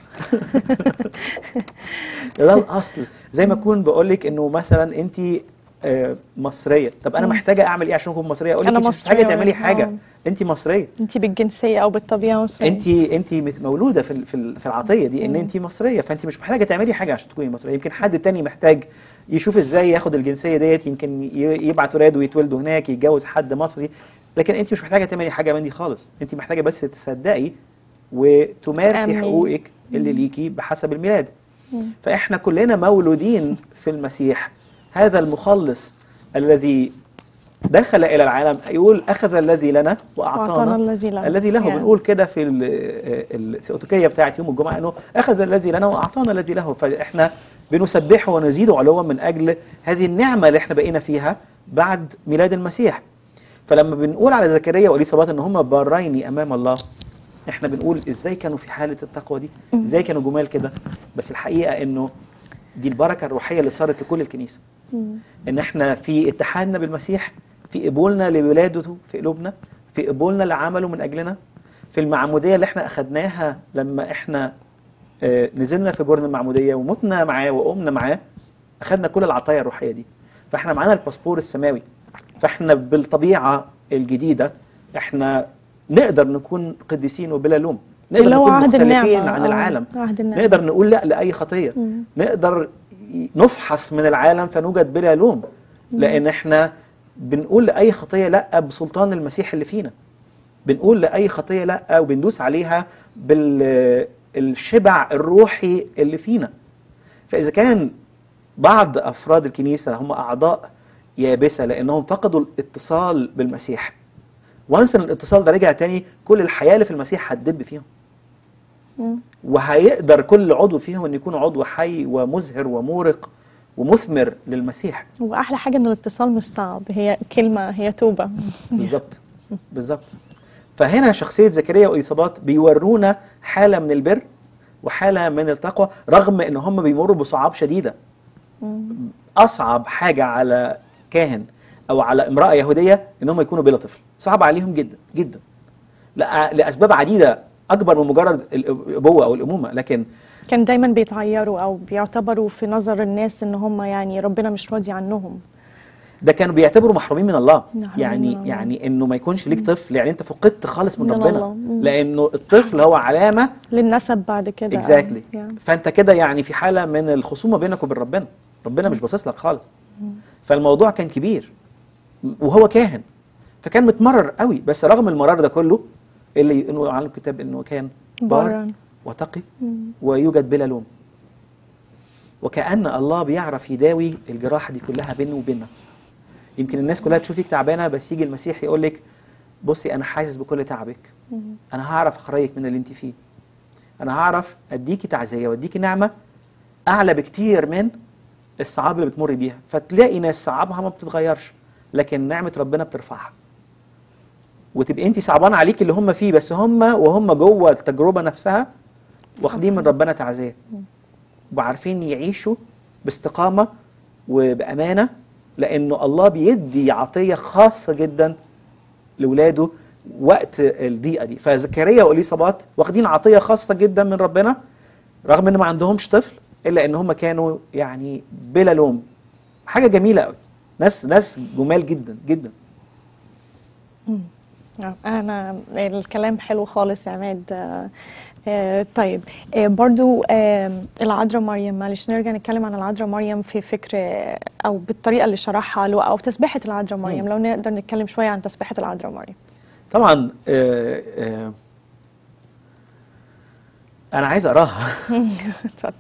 ده ده الاصل زي ما اكون بقول لك انه مثلا انت آه، مصريه طب انا محتاجه اعمل ايه عشان اكون مصريه اقول لك أنا انت مش محتاجه مصرية تعملي ولا- حاجه آه. انت مصريه انت بالجنسيه او بالطبيعه مصريه انت انت مت- مولوده في ال- في ال- في العطيه دي ان انت مصريه فانت مش محتاجه تعملي حاجه عشان تكوني مصريه يمكن حد تاني محتاج يشوف ازاي ياخد الجنسيه ديت يمكن ي- يبعت ولاده يتولدوا هناك يتجوز حد مصري لكن انت مش محتاجه تعملي حاجه من دي خالص انت محتاجه بس تصدقي وتمارسي تأمني. حقوقك اللي ليكي بحسب الميلاد فاحنا كلنا مولودين في المسيح هذا المخلص الذي دخل الى العالم يقول اخذ الذي لنا وأعطانا واعطانا الذي له. الذي له يعني. بنقول كده في ال- الثيوتوكيه بتاعت يوم الجمعه انه اخذ الذي لنا واعطانا الذي له فاحنا بنسبحه ونزيده علوا من اجل هذه النعمه اللي احنا بقينا فيها بعد ميلاد المسيح فلما بنقول على زكريا واليصابات ان هم بارين امام الله احنا بنقول ازاي كانوا في حاله التقوى دي ازاي كانوا جمال كده بس الحقيقه انه دي البركه الروحيه اللي صارت لكل الكنيسه ان احنا في اتحادنا بالمسيح في قبولنا لولادته في قلوبنا في قبولنا لعمله من اجلنا في المعموديه اللي احنا اخدناها لما احنا آه، نزلنا في جرن المعموديه ومتنا معاه وقمنا معاه اخدنا كل العطايا الروحيه دي فاحنا معانا الباسبور السماوي فاحنا بالطبيعه الجديده احنا نقدر نكون قديسين وبلا لوم نقدر اللي هو نكون عهد مختلفين النعمة، عن آه، العالم عهد النعمة. نقدر نقول لا لاي خطيه نقدر ي- نفحص من العالم فنوجد بلا لوم لان احنا بنقول لاي خطيه لا بسلطان المسيح اللي فينا بنقول لاي خطيه لا وبندوس عليها بالشبع الروحي اللي فينا فاذا كان بعض افراد الكنيسه هم اعضاء يابسه لانهم فقدوا الاتصال بالمسيح وانس ان الاتصال ده رجع تاني كل الحياه اللي في المسيح هتدب فيهم وهيقدر كل عضو فيهم ان يكون عضو حي ومزهر ومورق ومثمر للمسيح واحلى حاجه ان الاتصال مش صعب هي كلمه هي توبه بالظبط بالظبط فهنا شخصيه زكريا واليصابات بيورونا حاله من البر وحاله من التقوى رغم ان هم بيمروا بصعاب شديده اصعب حاجه على كاهن او على امراه يهوديه ان هم يكونوا بلا طفل صعب عليهم جدا جدا لأ- لاسباب عديده اكبر من مجرد الابوه او الامومه لكن كان دايما بيتعيروا او بيعتبروا في نظر الناس ان هم يعني ربنا مش راضي عنهم ده كانوا بيعتبروا محرومين من الله محرومين يعني من الله. يعني انه ما يكونش ليك طفل يعني انت فقدت خالص من, من ربنا الله. مم. لانه الطفل هو علامه للنسب بعد كده اكزاكتلي يعني. فانت كده يعني في حاله من الخصومه بينك وبين ربنا ربنا مش باصص لك خالص فالموضوع كان كبير وهو كاهن فكان متمرر قوي بس رغم المرار ده كله اللي يقولوا عن الكتاب انه كان بار بارا. وتقي ويوجد بلا لوم وكأن الله بيعرف يداوي الجراحة دي كلها بينه وبيننا يمكن الناس كلها تشوفك تعبانة بس يجي المسيح يقول لك بصي أنا حاسس بكل تعبك أنا هعرف أخرجك من اللي أنت فيه أنا هعرف أديكي تعزية وأديكي نعمة أعلى بكتير من الصعاب اللي بتمر بيها فتلاقي ناس صعابها ما بتتغيرش لكن نعمة ربنا بترفعها وتبقي انت صعبان عليك اللي هم فيه بس هم وهم جوه التجربه نفسها واخدين من ربنا تعزيه وعارفين يعيشوا باستقامه وبامانه لانه الله بيدي عطيه خاصه جدا لاولاده وقت الضيقه دي فزكريا واليصابات واخدين عطيه خاصه جدا من ربنا رغم ان ما عندهمش طفل الا ان هم كانوا يعني بلا لوم حاجه جميله قوي ناس ناس جمال جدا جدا آه، انا الكلام حلو خالص يا عماد آه، آه، طيب آه، برضو آه، العذراء مريم معلش نرجع نتكلم عن العذراء مريم في فكر آه، او بالطريقه اللي شرحها له او تسبيحه العذراء مريم لو نقدر نتكلم شويه عن تسبيحه العذراء مريم طبعا آه آه انا عايز اقراها اتفضل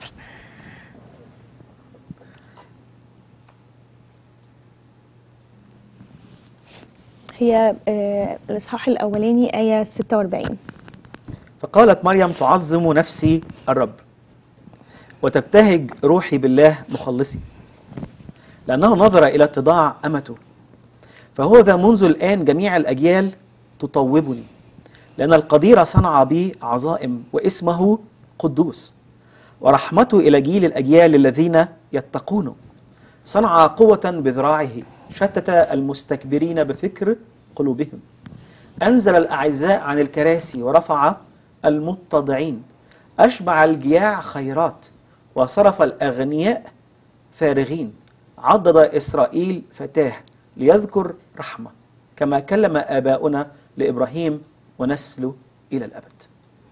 هي آه، الاصحاح الاولاني ايه 46 فقالت مريم تعظم نفسي الرب وتبتهج روحي بالله مخلصي لأنه نظر إلى اتضاع أمته فهو ذا منذ الآن جميع الأجيال تطوبني لأن القدير صنع بي عظائم واسمه قدوس ورحمته إلى جيل الأجيال الذين يتقونه صنع قوة بذراعه شتت المستكبرين بفكر قلوبهم أنزل الأعزاء عن الكراسي ورفع المتضعين أشبع الجياع خيرات وصرف الأغنياء فارغين عضد إسرائيل فتاه ليذكر رحمة كما كلم آباؤنا لإبراهيم ونسله إلى الأبد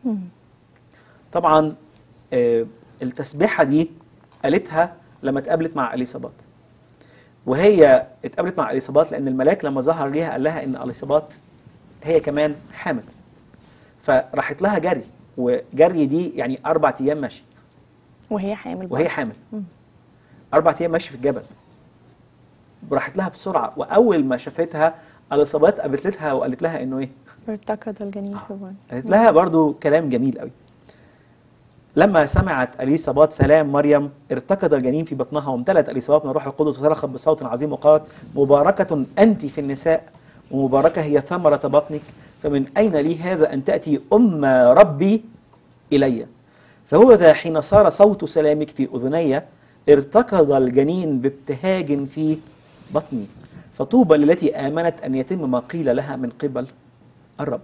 طبعا آه، التسبيحة دي قالتها لما اتقابلت مع اليصابات وهي اتقابلت مع اليصابات لان الملاك لما ظهر ليها قال لها ان اليصابات هي كمان حامل فراحت لها جري وجري دي يعني اربع ايام مشي وهي حامل وهي حامل اربع ايام مشي في الجبل راحت لها بسرعه واول ما شافتها اليصابات قابلت لها وقالت لها انه ايه ارتكض الجنين في بطن قالت لها برضو كلام جميل قوي لما سمعت اليصابات سلام مريم ارتكض الجنين في بطنها وامتلأت اليصابات من الروح القدس وصرخت بصوت عظيم وقالت مباركة أنت في النساء ومباركة هي ثمرة بطنك فمن أين لي هذا أن تأتي أم ربي إلي فهو ذا حين صار صوت سلامك في أذني ارتكض الجنين بابتهاج في بطني فطوبى للتي آمنت أن يتم ما قيل لها من قبل الرب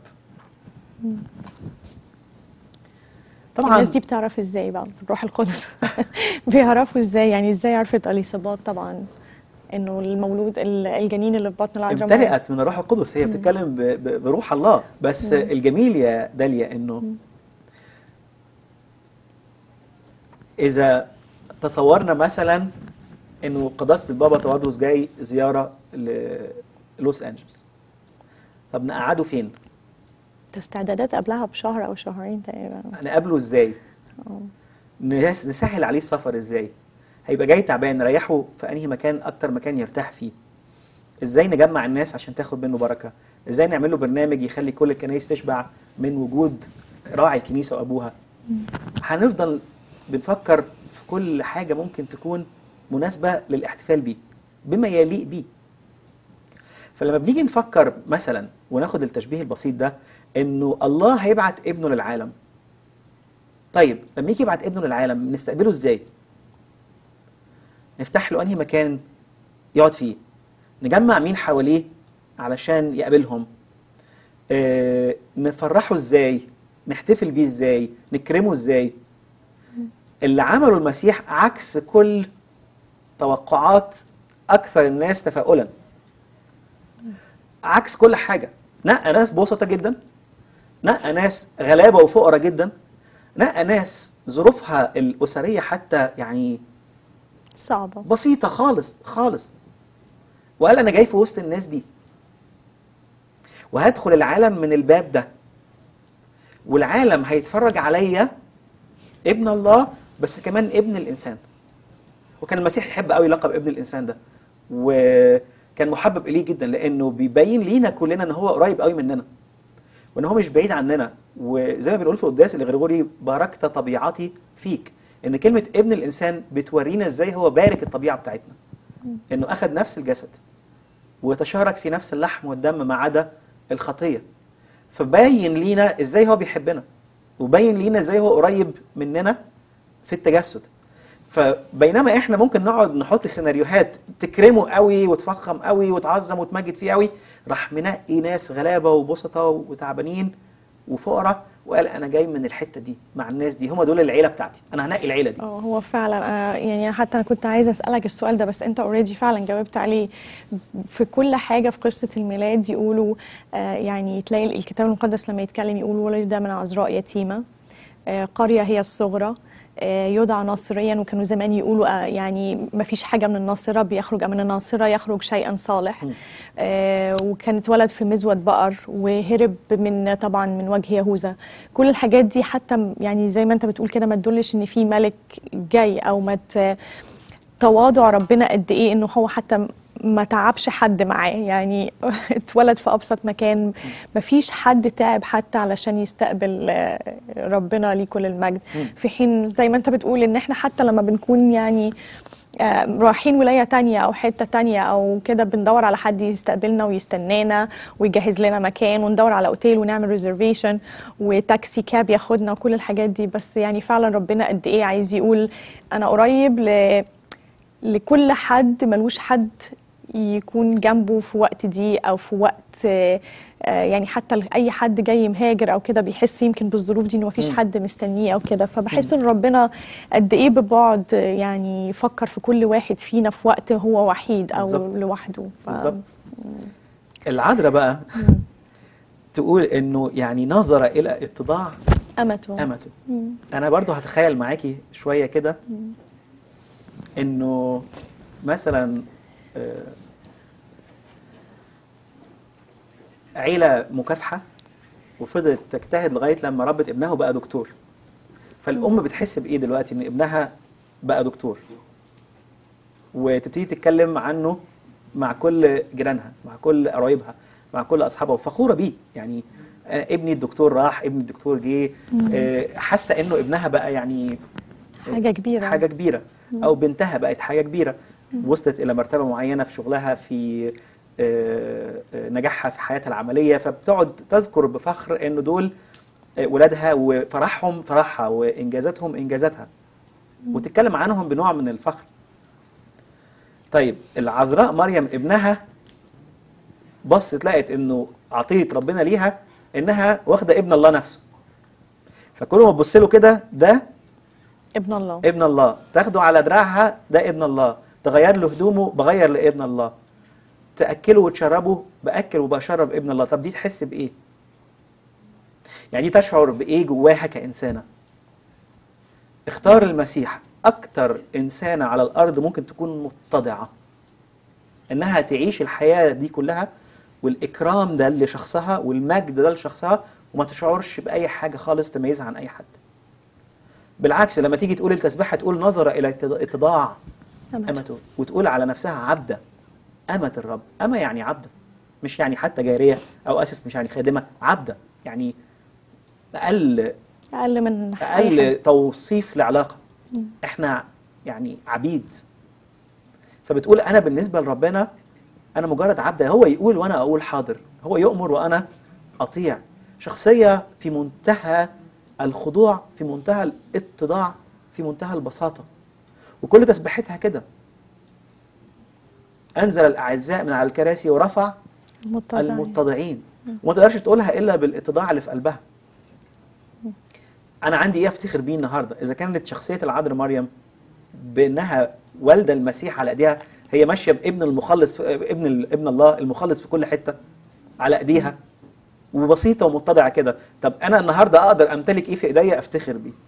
طبعا الناس دي بتعرف ازاي بقى الروح القدس بيعرفوا ازاي يعني ازاي عرفت اليصابات طبعا انه المولود ال- الجنين اللي في بطن العذراء مريم. امتلأت من الروح القدس هي بتتكلم ب- ب- بروح الله بس الجميل يا داليا انه اذا تصورنا مثلا انه قداسه البابا توادرس جاي زياره للوس انجلوس طب نقعده فين؟ ده استعدادات قبلها بشهر او شهرين تقريبا نقابله ازاي؟ نس- نسهل عليه السفر ازاي؟ هيبقى جاي تعبان نريحه في انهي مكان اكتر مكان يرتاح فيه؟ ازاي نجمع الناس عشان تاخد منه بركه؟ ازاي نعمل له برنامج يخلي كل الكنائس تشبع من وجود راعي الكنيسه وابوها؟ هنفضل بنفكر في كل حاجه ممكن تكون مناسبه للاحتفال بيه بما يليق بيه. فلما بنيجي نفكر مثلا وناخد التشبيه البسيط ده انه الله هيبعت ابنه للعالم طيب لما يجي يبعت ابنه للعالم نستقبله ازاي نفتح له انهي مكان يقعد فيه نجمع مين حواليه علشان يقابلهم آه نفرحه ازاي نحتفل بيه ازاي نكرمه ازاي اللي عمله المسيح عكس كل توقعات اكثر الناس تفاؤلا عكس كل حاجه نقى ناس بسطة جدا نقى ناس غلابه وفقراء جدا نقى ناس ظروفها الاسريه حتى يعني صعبه بسيطه خالص خالص وقال انا جاي في وسط الناس دي وهدخل العالم من الباب ده والعالم هيتفرج عليا ابن الله بس كمان ابن الانسان وكان المسيح يحب قوي لقب ابن الانسان ده وكان محبب اليه جدا لانه بيبين لينا كلنا ان هو قريب قوي مننا وان هو مش بعيد عننا وزي ما بنقول في القداس الغريغوري باركت طبيعتي فيك ان كلمه ابن الانسان بتورينا ازاي هو بارك الطبيعه بتاعتنا انه اخذ نفس الجسد وتشارك في نفس اللحم والدم ما عدا الخطيه فباين لينا ازاي هو بيحبنا وباين لينا ازاي هو قريب مننا في التجسد فبينما احنا ممكن نقعد نحط سيناريوهات تكرمه قوي وتفخم قوي وتعظم وتمجد فيه قوي راح منقي ناس غلابه وبسطه وتعبانين وفقراء وقال انا جاي من الحته دي مع الناس دي هم دول العيله بتاعتي انا هنقي العيله دي اه هو فعلا آه، يعني حتى انا كنت عايزه اسالك السؤال ده بس انت اوريدي فعلا جاوبت عليه في كل حاجه في قصه الميلاد يقولوا آه، يعني تلاقي الكتاب المقدس لما يتكلم يقول ولد من عذراء يتيمه آه، قريه هي الصغرى آه، يدعى ناصريا وكانوا زمان يقولوا آه، يعني ما فيش حاجه من الناصره بيخرج من الناصره يخرج شيئا صالح آه، وكان اتولد في مزود بقر وهرب من طبعا من وجه يهوذا كل الحاجات دي حتى م- يعني زي ما انت بتقول كده ما تدلش ان في ملك جاي او ما ت- تواضع ربنا قد ايه انه هو حتى م- ما تعبش حد معاه يعني اتولد في ابسط مكان ما فيش حد تعب حتى علشان يستقبل آه، ربنا ليه كل المجد في حين زي ما انت بتقول ان احنا حتى لما بنكون يعني آه، رايحين ولاية تانية أو حتة تانية أو كده بندور على حد يستقبلنا ويستنانا ويجهز لنا مكان وندور على أوتيل ونعمل ريزرفيشن وتاكسي كاب ياخدنا وكل الحاجات دي بس يعني فعلا ربنا قد إيه عايز يقول أنا قريب ل... لكل حد ملوش حد يكون جنبه في وقت دي او في وقت آه، آه، يعني حتى ل- اي حد جاي مهاجر او كده بيحس يمكن بالظروف دي انه مفيش حد مستنيه او كده فبحس ان ربنا قد ايه ببعد آه، يعني يفكر في كل واحد فينا في وقت هو وحيد او بالظبط. لوحده ف- بالظبط العذراء بقى تقول انه يعني نظر الى اتضاع امته امته انا برضو هتخيل معاكي شويه كده انه مثلا آه، عيله مكافحه وفضلت تجتهد لغايه لما ربت ابنها وبقى دكتور فالام بتحس بايه دلوقتي ان ابنها بقى دكتور وتبتدي تتكلم عنه مع كل جيرانها مع كل قرايبها مع كل اصحابها وفخوره بيه يعني آه، ابني الدكتور راح ابني الدكتور جه آه، حاسه انه ابنها بقى يعني حاجه كبيره حاجه كبيره او بنتها بقت حاجه كبيره وصلت الى مرتبه معينه في شغلها في آه، آه، نجاحها في حياتها العمليه فبتقعد تذكر بفخر انه دول آه، ولادها وفرحهم فرحها وانجازاتهم انجازاتها وتتكلم عنهم بنوع من الفخر طيب العذراء مريم ابنها بصت لقت انه عطيه ربنا ليها انها واخده ابن الله نفسه فكل ما تبص له كده ده ابن الله ابن الله تاخده على دراعها ده ابن الله تغير له هدومه بغير لابن الله تاكله وتشربه باكل وبشرب ابن الله طب دي تحس بايه يعني دي تشعر بايه جواها كانسانه اختار المسيح اكتر انسانه على الارض ممكن تكون متضعه انها تعيش الحياه دي كلها والاكرام ده لشخصها والمجد ده لشخصها وما تشعرش باي حاجه خالص تميزها عن اي حد بالعكس لما تيجي تقول التسبيحه تقول نظر الى اتض- اتضاع أمته. امته وتقول على نفسها عبده امه الرب اما يعني عبده مش يعني حتى جاريه او اسف مش يعني خادمه عبده يعني اقل اقل من أي اقل حد. توصيف لعلاقه احنا يعني عبيد فبتقول انا بالنسبه لربنا انا مجرد عبد هو يقول وانا اقول حاضر هو يؤمر وانا اطيع شخصيه في منتهى الخضوع في منتهى الاتضاع في منتهى البساطه وكل تسبيحتها كده انزل الاعزاء من على الكراسي ورفع المتضعين. المتضعين وما تقدرش تقولها الا بالاتضاع اللي في قلبها انا عندي ايه افتخر بيه النهارده اذا كانت شخصيه العذراء مريم بانها والده المسيح على ايديها هي ماشيه بابن المخلص ابن ال- ابن الله المخلص في كل حته على ايديها وبسيطه ومتضعه كده طب انا النهارده اقدر امتلك ايه في ايديا افتخر بيه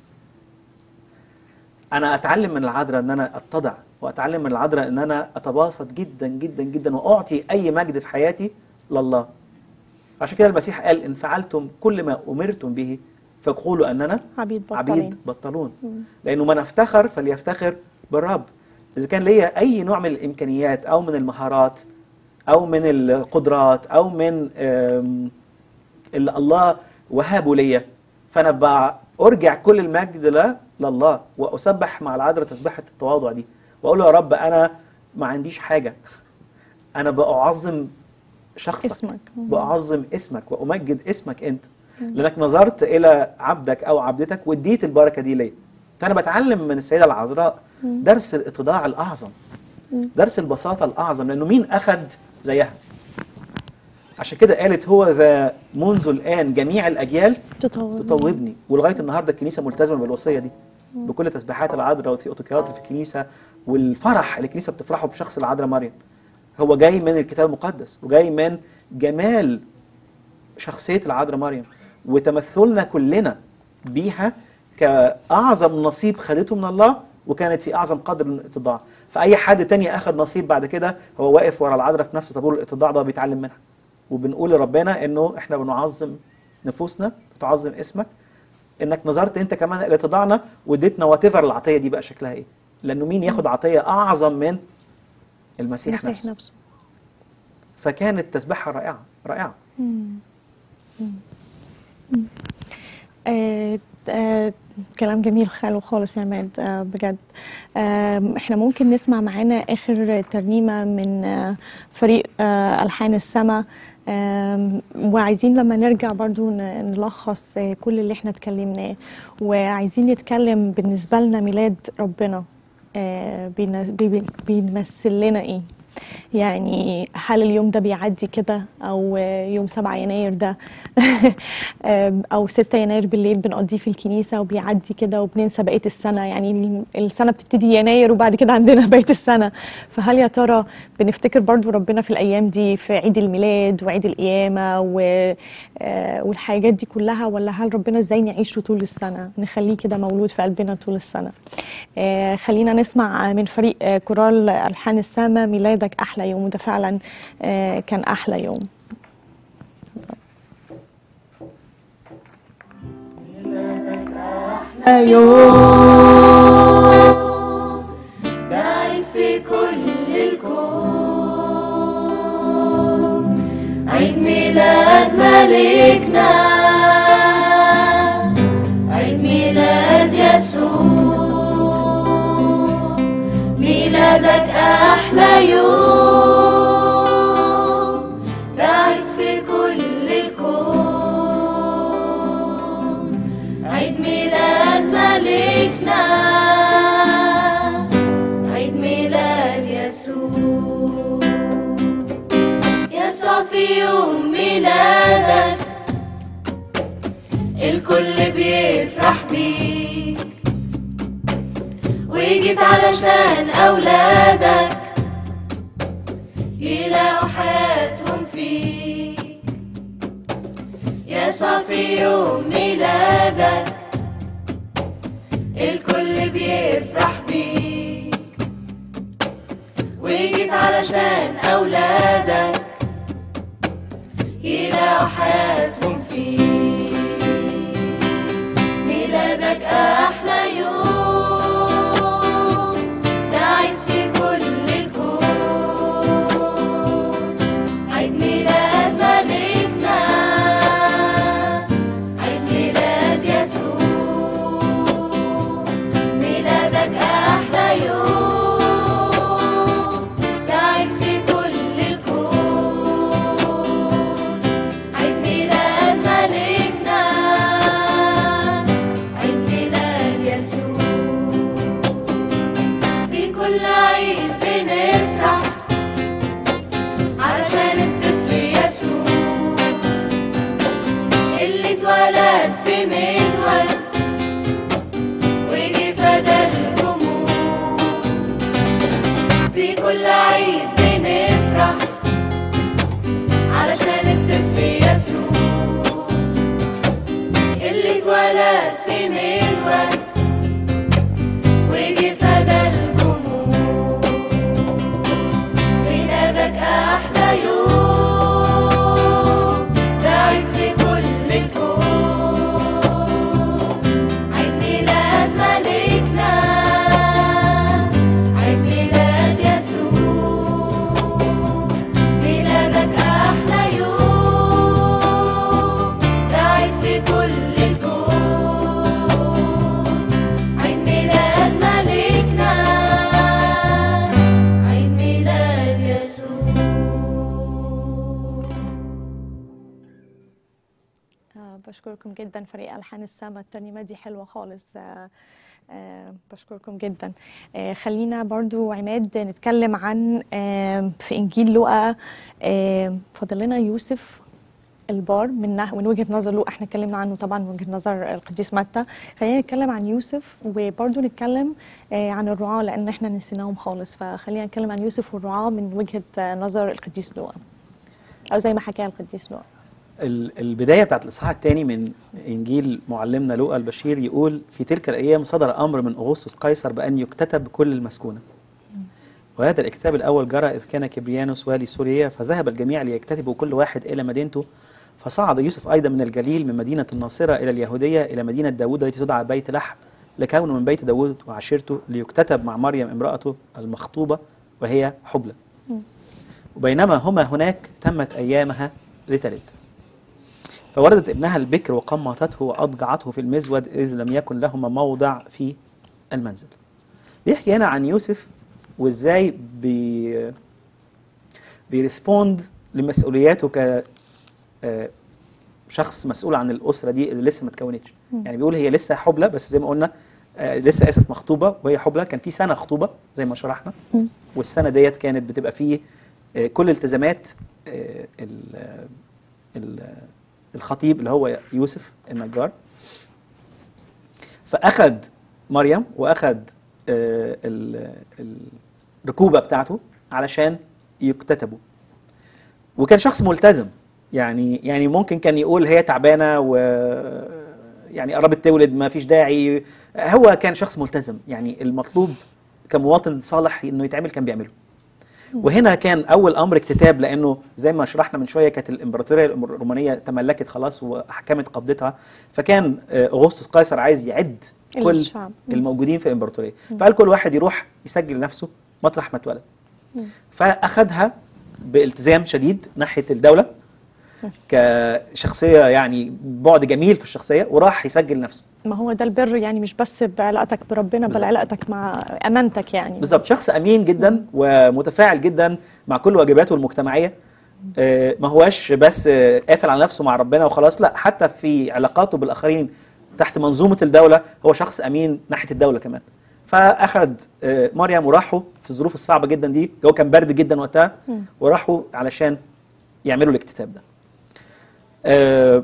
انا اتعلم من العذراء ان انا اتضع واتعلم من العذراء ان انا اتباسط جدا جدا جدا واعطي اي مجد في حياتي لله عشان كده المسيح قال ان فعلتم كل ما امرتم به فقولوا اننا عبيد بطلين عبيد بطلون لانه من افتخر فليفتخر بالرب اذا كان ليا اي نوع من الامكانيات او من المهارات او من القدرات او من آم، اللي الله وهبه ليا فانا بقى ارجع كل المجد ل- لله واسبح مع العذراء تسبيحه التواضع دي واقول له يا رب انا ما عنديش حاجه انا بعظم شخصك اسمك. بعظم اسمك وامجد اسمك انت لانك نظرت الى عبدك او عبدتك واديت البركه دي ليا فانا بتعلم من السيده العذراء درس الاتضاع الاعظم درس البساطه الاعظم لانه مين اخذ زيها عشان كده قالت هو ذا منذ الان جميع الاجيال تطور تطوبني ولغايه النهارده الكنيسه ملتزمه بالوصيه دي بكل تسبيحات العذراء والثيوتوكيات اللي في الكنيسه والفرح اللي الكنيسه بتفرحه بشخص العذراء مريم هو جاي من الكتاب المقدس وجاي من جمال شخصيه العذراء مريم وتمثلنا كلنا بيها كاعظم نصيب خدته من الله وكانت في اعظم قدر من الاتضاع فاي حد تاني اخذ نصيب بعد كده هو واقف ورا العذراء في نفس طابور الاتضاع ده بيتعلم منها وبنقول لربنا انه احنا بنعظم نفوسنا بتعظم اسمك انك نظرت انت كمان الى تضعنا واديتنا وات العطيه دي بقى شكلها ايه لانه مين ياخد عطيه اعظم من المسيح, المسيح نفسه نفسه فكانت تسبيحها رائعه رائعه آه، آه، كلام جميل حلو خالص يا عماد آه، بجد آم، احنا ممكن نسمع معانا اخر ترنيمه من آه، فريق آه، الحان السما آم، وعايزين لما نرجع برضو ن- نلخص آه، كل اللي احنا اتكلمناه وعايزين نتكلم بالنسبه لنا ميلاد ربنا آه، بين- بي- بيمثل لنا ايه يعني هل اليوم ده بيعدي كده او يوم 7 يناير ده او 6 يناير بالليل بنقضيه في الكنيسه وبيعدي كده وبننسى بقيه السنه يعني السنه بتبتدي يناير وبعد كده عندنا بقيه السنه فهل يا ترى بنفتكر برضو ربنا في الايام دي في عيد الميلاد وعيد القيامه و... آه، والحاجات دي كلها ولا هل ربنا ازاي نعيشه طول السنه نخليه كده مولود في قلبنا طول السنه آه، خلينا نسمع من فريق آه، كورال الحان السما ميلادك احلى يوم وده فعلا آه، كان احلى يوم بعيد في كل الكون عيد ميلاد ملكنا عيد ميلاد يسوع ميلادك أحلى يوم بعيد في كل الكون عيد ميلاد ملكنا عيد ميلاد يسوع يسوع في يوم ميلادك الكل بيفرح بيك وجيت علشان أولادك يلاقوا حياتهم فيك يسوع في يوم ميلادك الكل بيفرح بيك وجيت علشان أولادك يلاقوا حياتهم فيك ميلادك أحلى يوم ده عيد في كل الكون عيد ميلاد ملكنا عيد ميلاد يسوع ميلادك أحلى يوم ده عيد في كل الكون عيد ميلاد ملكنا عيد ميلاد يسوع في كل عيد بنفرح علشان الطفل يسوع اللي اتولد في مزود ويجي فدى الجموع في كل عيد بنفرح علشان الطفل يسوع اللي اتولد في مزود ويجي فدى الجموع ميلادك أحلى يوم ده عيد في كل الكون عيد ميلاد ملكنا عيد ميلاد يسوع ميلادك أحلى يوم ده عيد في كل الكون عيد ميلاد ملكنا عيد ميلاد يسوع آه، بشكركم جدا فريق الحان السما الترنيمه دي حلوه خالص آه، آه، بشكركم جدا آه، خلينا برضو عماد نتكلم عن آه، في انجيل لوقا آه، فاضل لنا يوسف البار من نه- من وجهه نظر لوقا احنا اتكلمنا عنه طبعا من وجهه نظر القديس متى خلينا نتكلم عن يوسف وبرضو نتكلم آه، عن الرعاة لان احنا نسيناهم خالص فخلينا نتكلم عن يوسف والرعاة من وجهه آه، نظر القديس لوقا او زي ما حكاها القديس لوقا ال- البدايه بتاعت الاصحاح الثاني من انجيل معلمنا لوقا البشير يقول في تلك الايام صدر امر من اغسطس قيصر بان يكتتب كل المسكونه وهذا الاكتتاب الاول جرى اذ كان كبريانوس والي سوريا فذهب الجميع ليكتتبوا كل واحد الى مدينته فصعد يوسف ايضا من الجليل من مدينه الناصره الى اليهوديه الى مدينه داوود التي تدعى بيت لحم لكونه من بيت داوود وعشيرته ليكتتب مع مريم امراته المخطوبه وهي حبلى وبينما هما هناك تمت ايامها لتلد فوردت ابنها البكر وقمطته وأضجعته في المزود إذ لم يكن لهما موضع في المنزل بيحكي هنا عن يوسف وإزاي بي بيرسبوند لمسؤولياته ك آه، شخص مسؤول عن الأسرة دي اللي لسه ما اتكونتش يعني بيقول هي لسه حبلى بس زي ما قلنا آه، لسه آسف مخطوبة وهي حبلى كان في سنة خطوبة زي ما شرحنا والسنة ديت كانت بتبقى فيه آه، كل التزامات آه، ال- ال- الخطيب اللي هو يوسف النجار فأخذ مريم وأخذ آه، ال- الركوبة بتاعته علشان يكتتبوا وكان شخص ملتزم يعني يعني ممكن كان يقول هي تعبانه و يعني قربت تولد ما فيش داعي هو كان شخص ملتزم يعني المطلوب كمواطن صالح انه يتعمل كان بيعمله وهنا كان اول امر اكتتاب لانه زي ما شرحنا من شويه كانت الامبراطوريه الرومانيه تملكت خلاص واحكمت قبضتها فكان آه، اغسطس قيصر عايز يعد كل الشعب. مم. الموجودين في الامبراطوريه فقال كل واحد يروح يسجل نفسه مطرح ما اتولد فاخذها بالتزام شديد ناحيه الدوله كشخصيه يعني بعد جميل في الشخصيه وراح يسجل نفسه ما هو ده البر يعني مش بس بعلاقتك بربنا بل بالظبط. علاقتك مع امانتك يعني بالظبط شخص امين جدا ومتفاعل جدا مع كل واجباته المجتمعيه آه، ما هواش بس آه، قافل على نفسه مع ربنا وخلاص لا حتى في علاقاته بالاخرين تحت منظومه الدوله هو شخص امين ناحيه الدوله كمان فاخذ آه، مريم وراحوا في الظروف الصعبه جدا دي الجو كان برد جدا وقتها وراحوا علشان يعملوا الاكتتاب ده آه،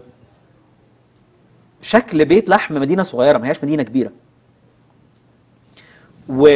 شكل بيت لحم مدينه صغيره ما هياش مدينه كبيره و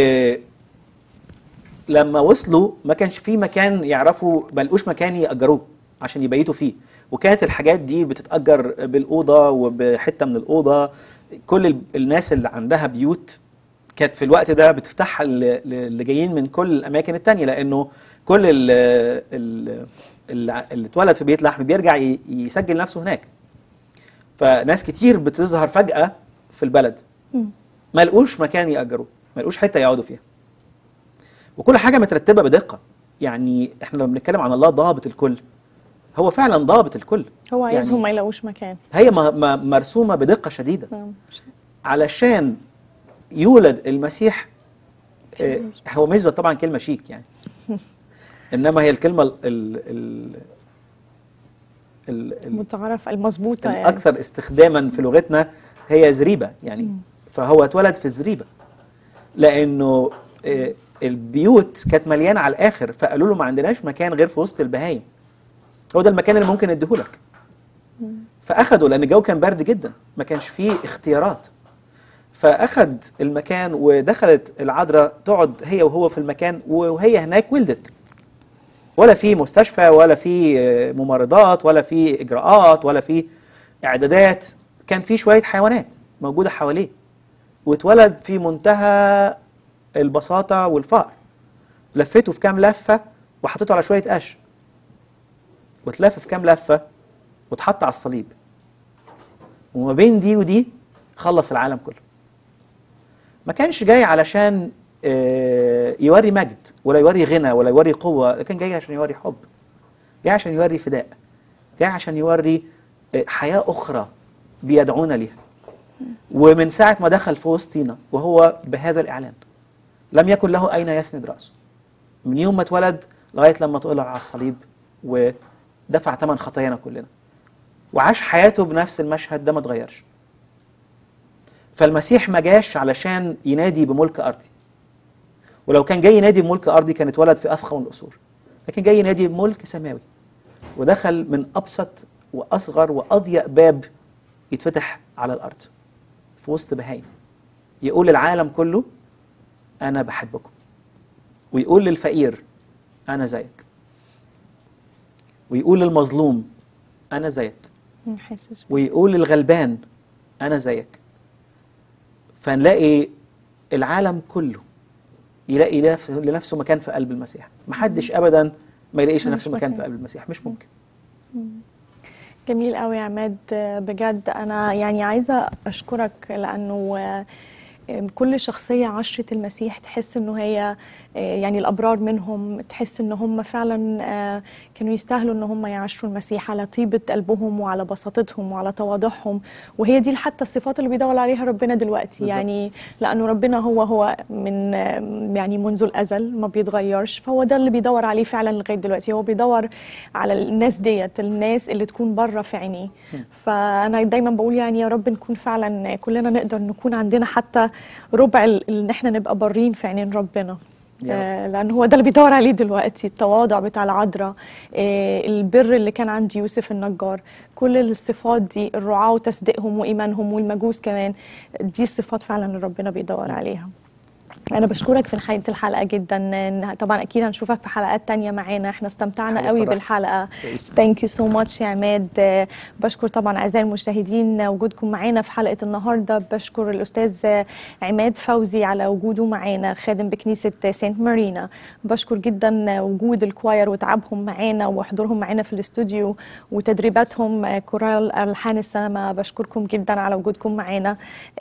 لما وصلوا ما كانش في مكان يعرفوا ما لقوش مكان يأجروه عشان يبيتوا فيه وكانت الحاجات دي بتتأجر بالأوضة وبحتة من الأوضة كل ال- الناس اللي عندها بيوت كانت في الوقت ده بتفتحها ل- ل- اللي جايين من كل الأماكن التانية لأنه كل ال- ال- اللي اللي اتولد في بيت لحم بيرجع ي- يسجل نفسه هناك فناس كتير بتظهر فجأة في البلد ما لقوش مكان يأجروه ما لقوش حتة يقعدوا فيها وكل حاجه مترتبه بدقه يعني احنا لما بنتكلم عن الله ضابط الكل هو فعلا ضابط الكل هو عايزهم يعني ما يلاقوش مكان هي م- م- مرسومه بدقه شديده نعم. علشان يولد المسيح آه، هو مزبط طبعا كلمه شيك يعني انما هي الكلمه ال ال ال ال ال المتعارف المظبوطه يعني الاكثر استخداما في لغتنا هي زريبه يعني فهو اتولد في الزريبه لانه آه، البيوت كانت مليانه على الاخر فقالوا له ما عندناش مكان غير في وسط البهايم هو ده المكان اللي ممكن نديهولك فاخدوا لان الجو كان برد جدا ما كانش فيه اختيارات فاخد المكان ودخلت العذراء تقعد هي وهو في المكان وهي هناك ولدت ولا في مستشفى ولا في آه، ممرضات ولا في اجراءات ولا في اعدادات كان في شويه حيوانات موجوده حواليه واتولد في منتهى البساطه والفقر لفيته في كام لفه وحطيته على شويه قش واتلف في كام لفه واتحط على الصليب وما بين دي ودي خلص العالم كله ما كانش جاي علشان آه، يوري مجد ولا يوري غنى ولا يوري قوة لكن جاي عشان يوري حب جاي عشان يوري فداء جاي عشان يوري آه، حياة أخرى بيدعونا ليها ومن ساعة ما دخل في وسطينا وهو بهذا الإعلان لم يكن له أين يسند رأسه من يوم ما اتولد لغاية لما طلع على الصليب ودفع ثمن خطايانا كلنا وعاش حياته بنفس المشهد ده ما اتغيرش فالمسيح ما جاش علشان ينادي بملك أرضي ولو كان جاي ينادي بملك أرضي كان اتولد في أفخم القصور لكن جاي ينادي بملك سماوي ودخل من أبسط وأصغر وأضيق باب يتفتح على الأرض في وسط بهايم يقول للعالم كله أنا بحبكم ويقول للفقير أنا زيك ويقول للمظلوم أنا زيك حاسس ويقول للغلبان أنا زيك فنلاقي العالم كله يلاقي لنفسه, لنفسه مكان في قلب المسيح محدش أبدا ما يلاقيش ملوش لنفسه مكان مكان. في قلب المسيح مش ممكن جميل قوي يا عماد بجد انا يعني عايزه اشكرك لانه آم، كل شخصية عشرة المسيح تحس إنه هي آه، يعني الأبرار منهم تحس إن هم فعلا آه، كانوا يستاهلوا إن هم يعاشروا المسيح على طيبة قلبهم وعلى بساطتهم وعلى تواضعهم وهي دي حتى الصفات اللي بيدور عليها ربنا دلوقتي بالظبط. يعني لأنه ربنا هو هو من آم، يعني منذ الأزل ما بيتغيرش فهو ده اللي بيدور عليه فعلا لغاية دلوقتي هو بيدور على الناس ديت الناس اللي تكون بره في عينيه فأنا دايما بقول يعني يا رب نكون فعلا كلنا نقدر نكون عندنا حتى ربع ال- ان احنا نبقى برين في عينين ربنا يا رب. آه، لان هو ده اللي بيدور عليه دلوقتي التواضع بتاع العذراء آه، البر اللي كان عند يوسف النجار كل الصفات دي الرعاة وتصديقهم وإيمانهم والمجوس كمان دي الصفات فعلا اللي ربنا بيدور عليها أنا بشكرك في نهاية الحلقة جدا إن- طبعا أكيد هنشوفك في حلقات تانية معانا احنا استمتعنا حلقة قوي فرح. بالحلقة تعيش. ثانك يو سو ماتش يا عماد آه، بشكر طبعا اعزائي المشاهدين آه، وجودكم معانا في حلقه النهارده بشكر الاستاذ آه، عماد فوزي على وجوده معانا خادم بكنيسه آه، سانت مارينا بشكر جدا آه، وجود الكواير وتعبهم معانا وحضورهم معانا في الاستوديو وتدريباتهم آه، كورال الحان السما بشكركم جدا على وجودكم معانا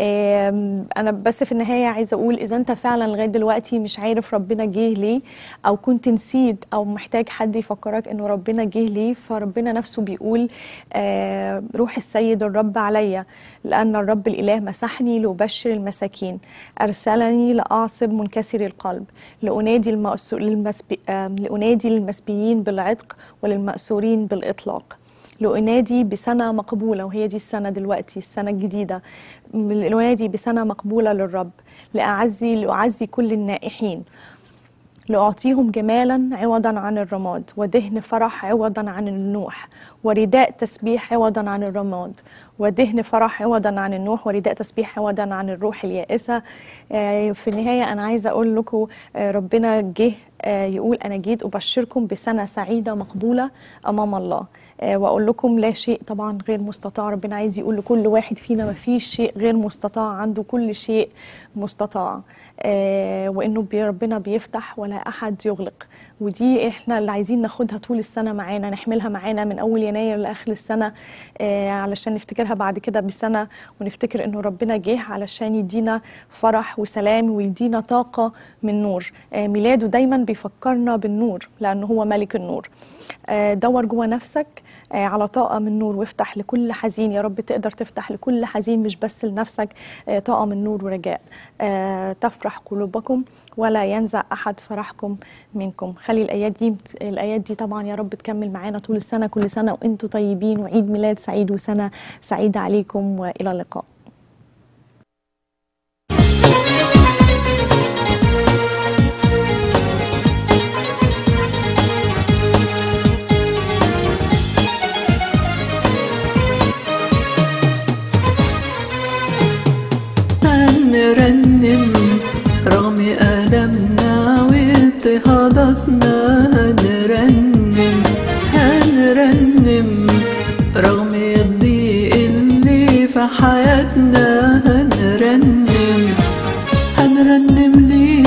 آم، انا بس في النهايه عايزه اقول اذا انت فعلا لغايه دلوقتي مش عارف ربنا جه ليه او كنت نسيت او محتاج حد يفكرك انه ربنا جه ليه فربنا نفسه بيقول آه روح السيد الرب عليا لان الرب الاله مسحني لابشر المساكين ارسلني لاعصب منكسر القلب لانادي المأسو- للمسبي آه لانادي للمسبيين بالعتق وللمأسورين بالاطلاق لأنادي بسنة مقبولة وهي دي السنة دلوقتي السنة الجديدة م- لأنادي بسنة مقبولة للرب لأعزي لأعزي كل النائحين لأعطيهم جمالا عوضا عن الرماد ودهن فرح عوضا عن النوح ورداء تسبيح عوضا عن الرماد ودهن فرح عوضا عن النوح ورداء تسبيح عوضا عن الروح اليائسة آه، في النهاية أنا عايزة أقول لكم آه، ربنا جه آه، يقول أنا جيت أبشركم بسنة سعيدة مقبولة أمام الله آه، واقول لكم لا شيء طبعا غير مستطاع ربنا عايز يقول لكل واحد فينا ما فيش شيء غير مستطاع عنده كل شيء مستطاع آه، وانه بي- ربنا بيفتح ولا احد يغلق ودي احنا اللي عايزين ناخدها طول السنه معانا نحملها معانا من اول يناير لاخر السنه آه، علشان نفتكرها بعد كده بسنه ونفتكر انه ربنا جه علشان يدينا فرح وسلام ويدينا طاقه من نور آه، ميلاده دايما بيفكرنا بالنور لانه هو ملك النور آه، دور جوه نفسك آه، على طاقة من نور وافتح لكل حزين يا رب تقدر تفتح لكل حزين مش بس لنفسك آه، طاقة من نور ورجاء آه، تفرح قلوبكم ولا ينزع أحد فرحكم منكم خلي الآيات دي الآيات دي طبعا يا رب تكمل معانا طول السنة كل سنة وأنتم طيبين وعيد ميلاد سعيد وسنة سعيدة عليكم وإلى اللقاء هنرنم رغم ألمنا واضطهاداتنا هنرنم هنرنم رغم الضيق اللي في حياتنا هنرنم هنرنم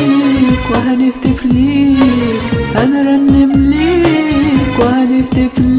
ليك وهنهتف ليك هنرنم ليك وهنهتف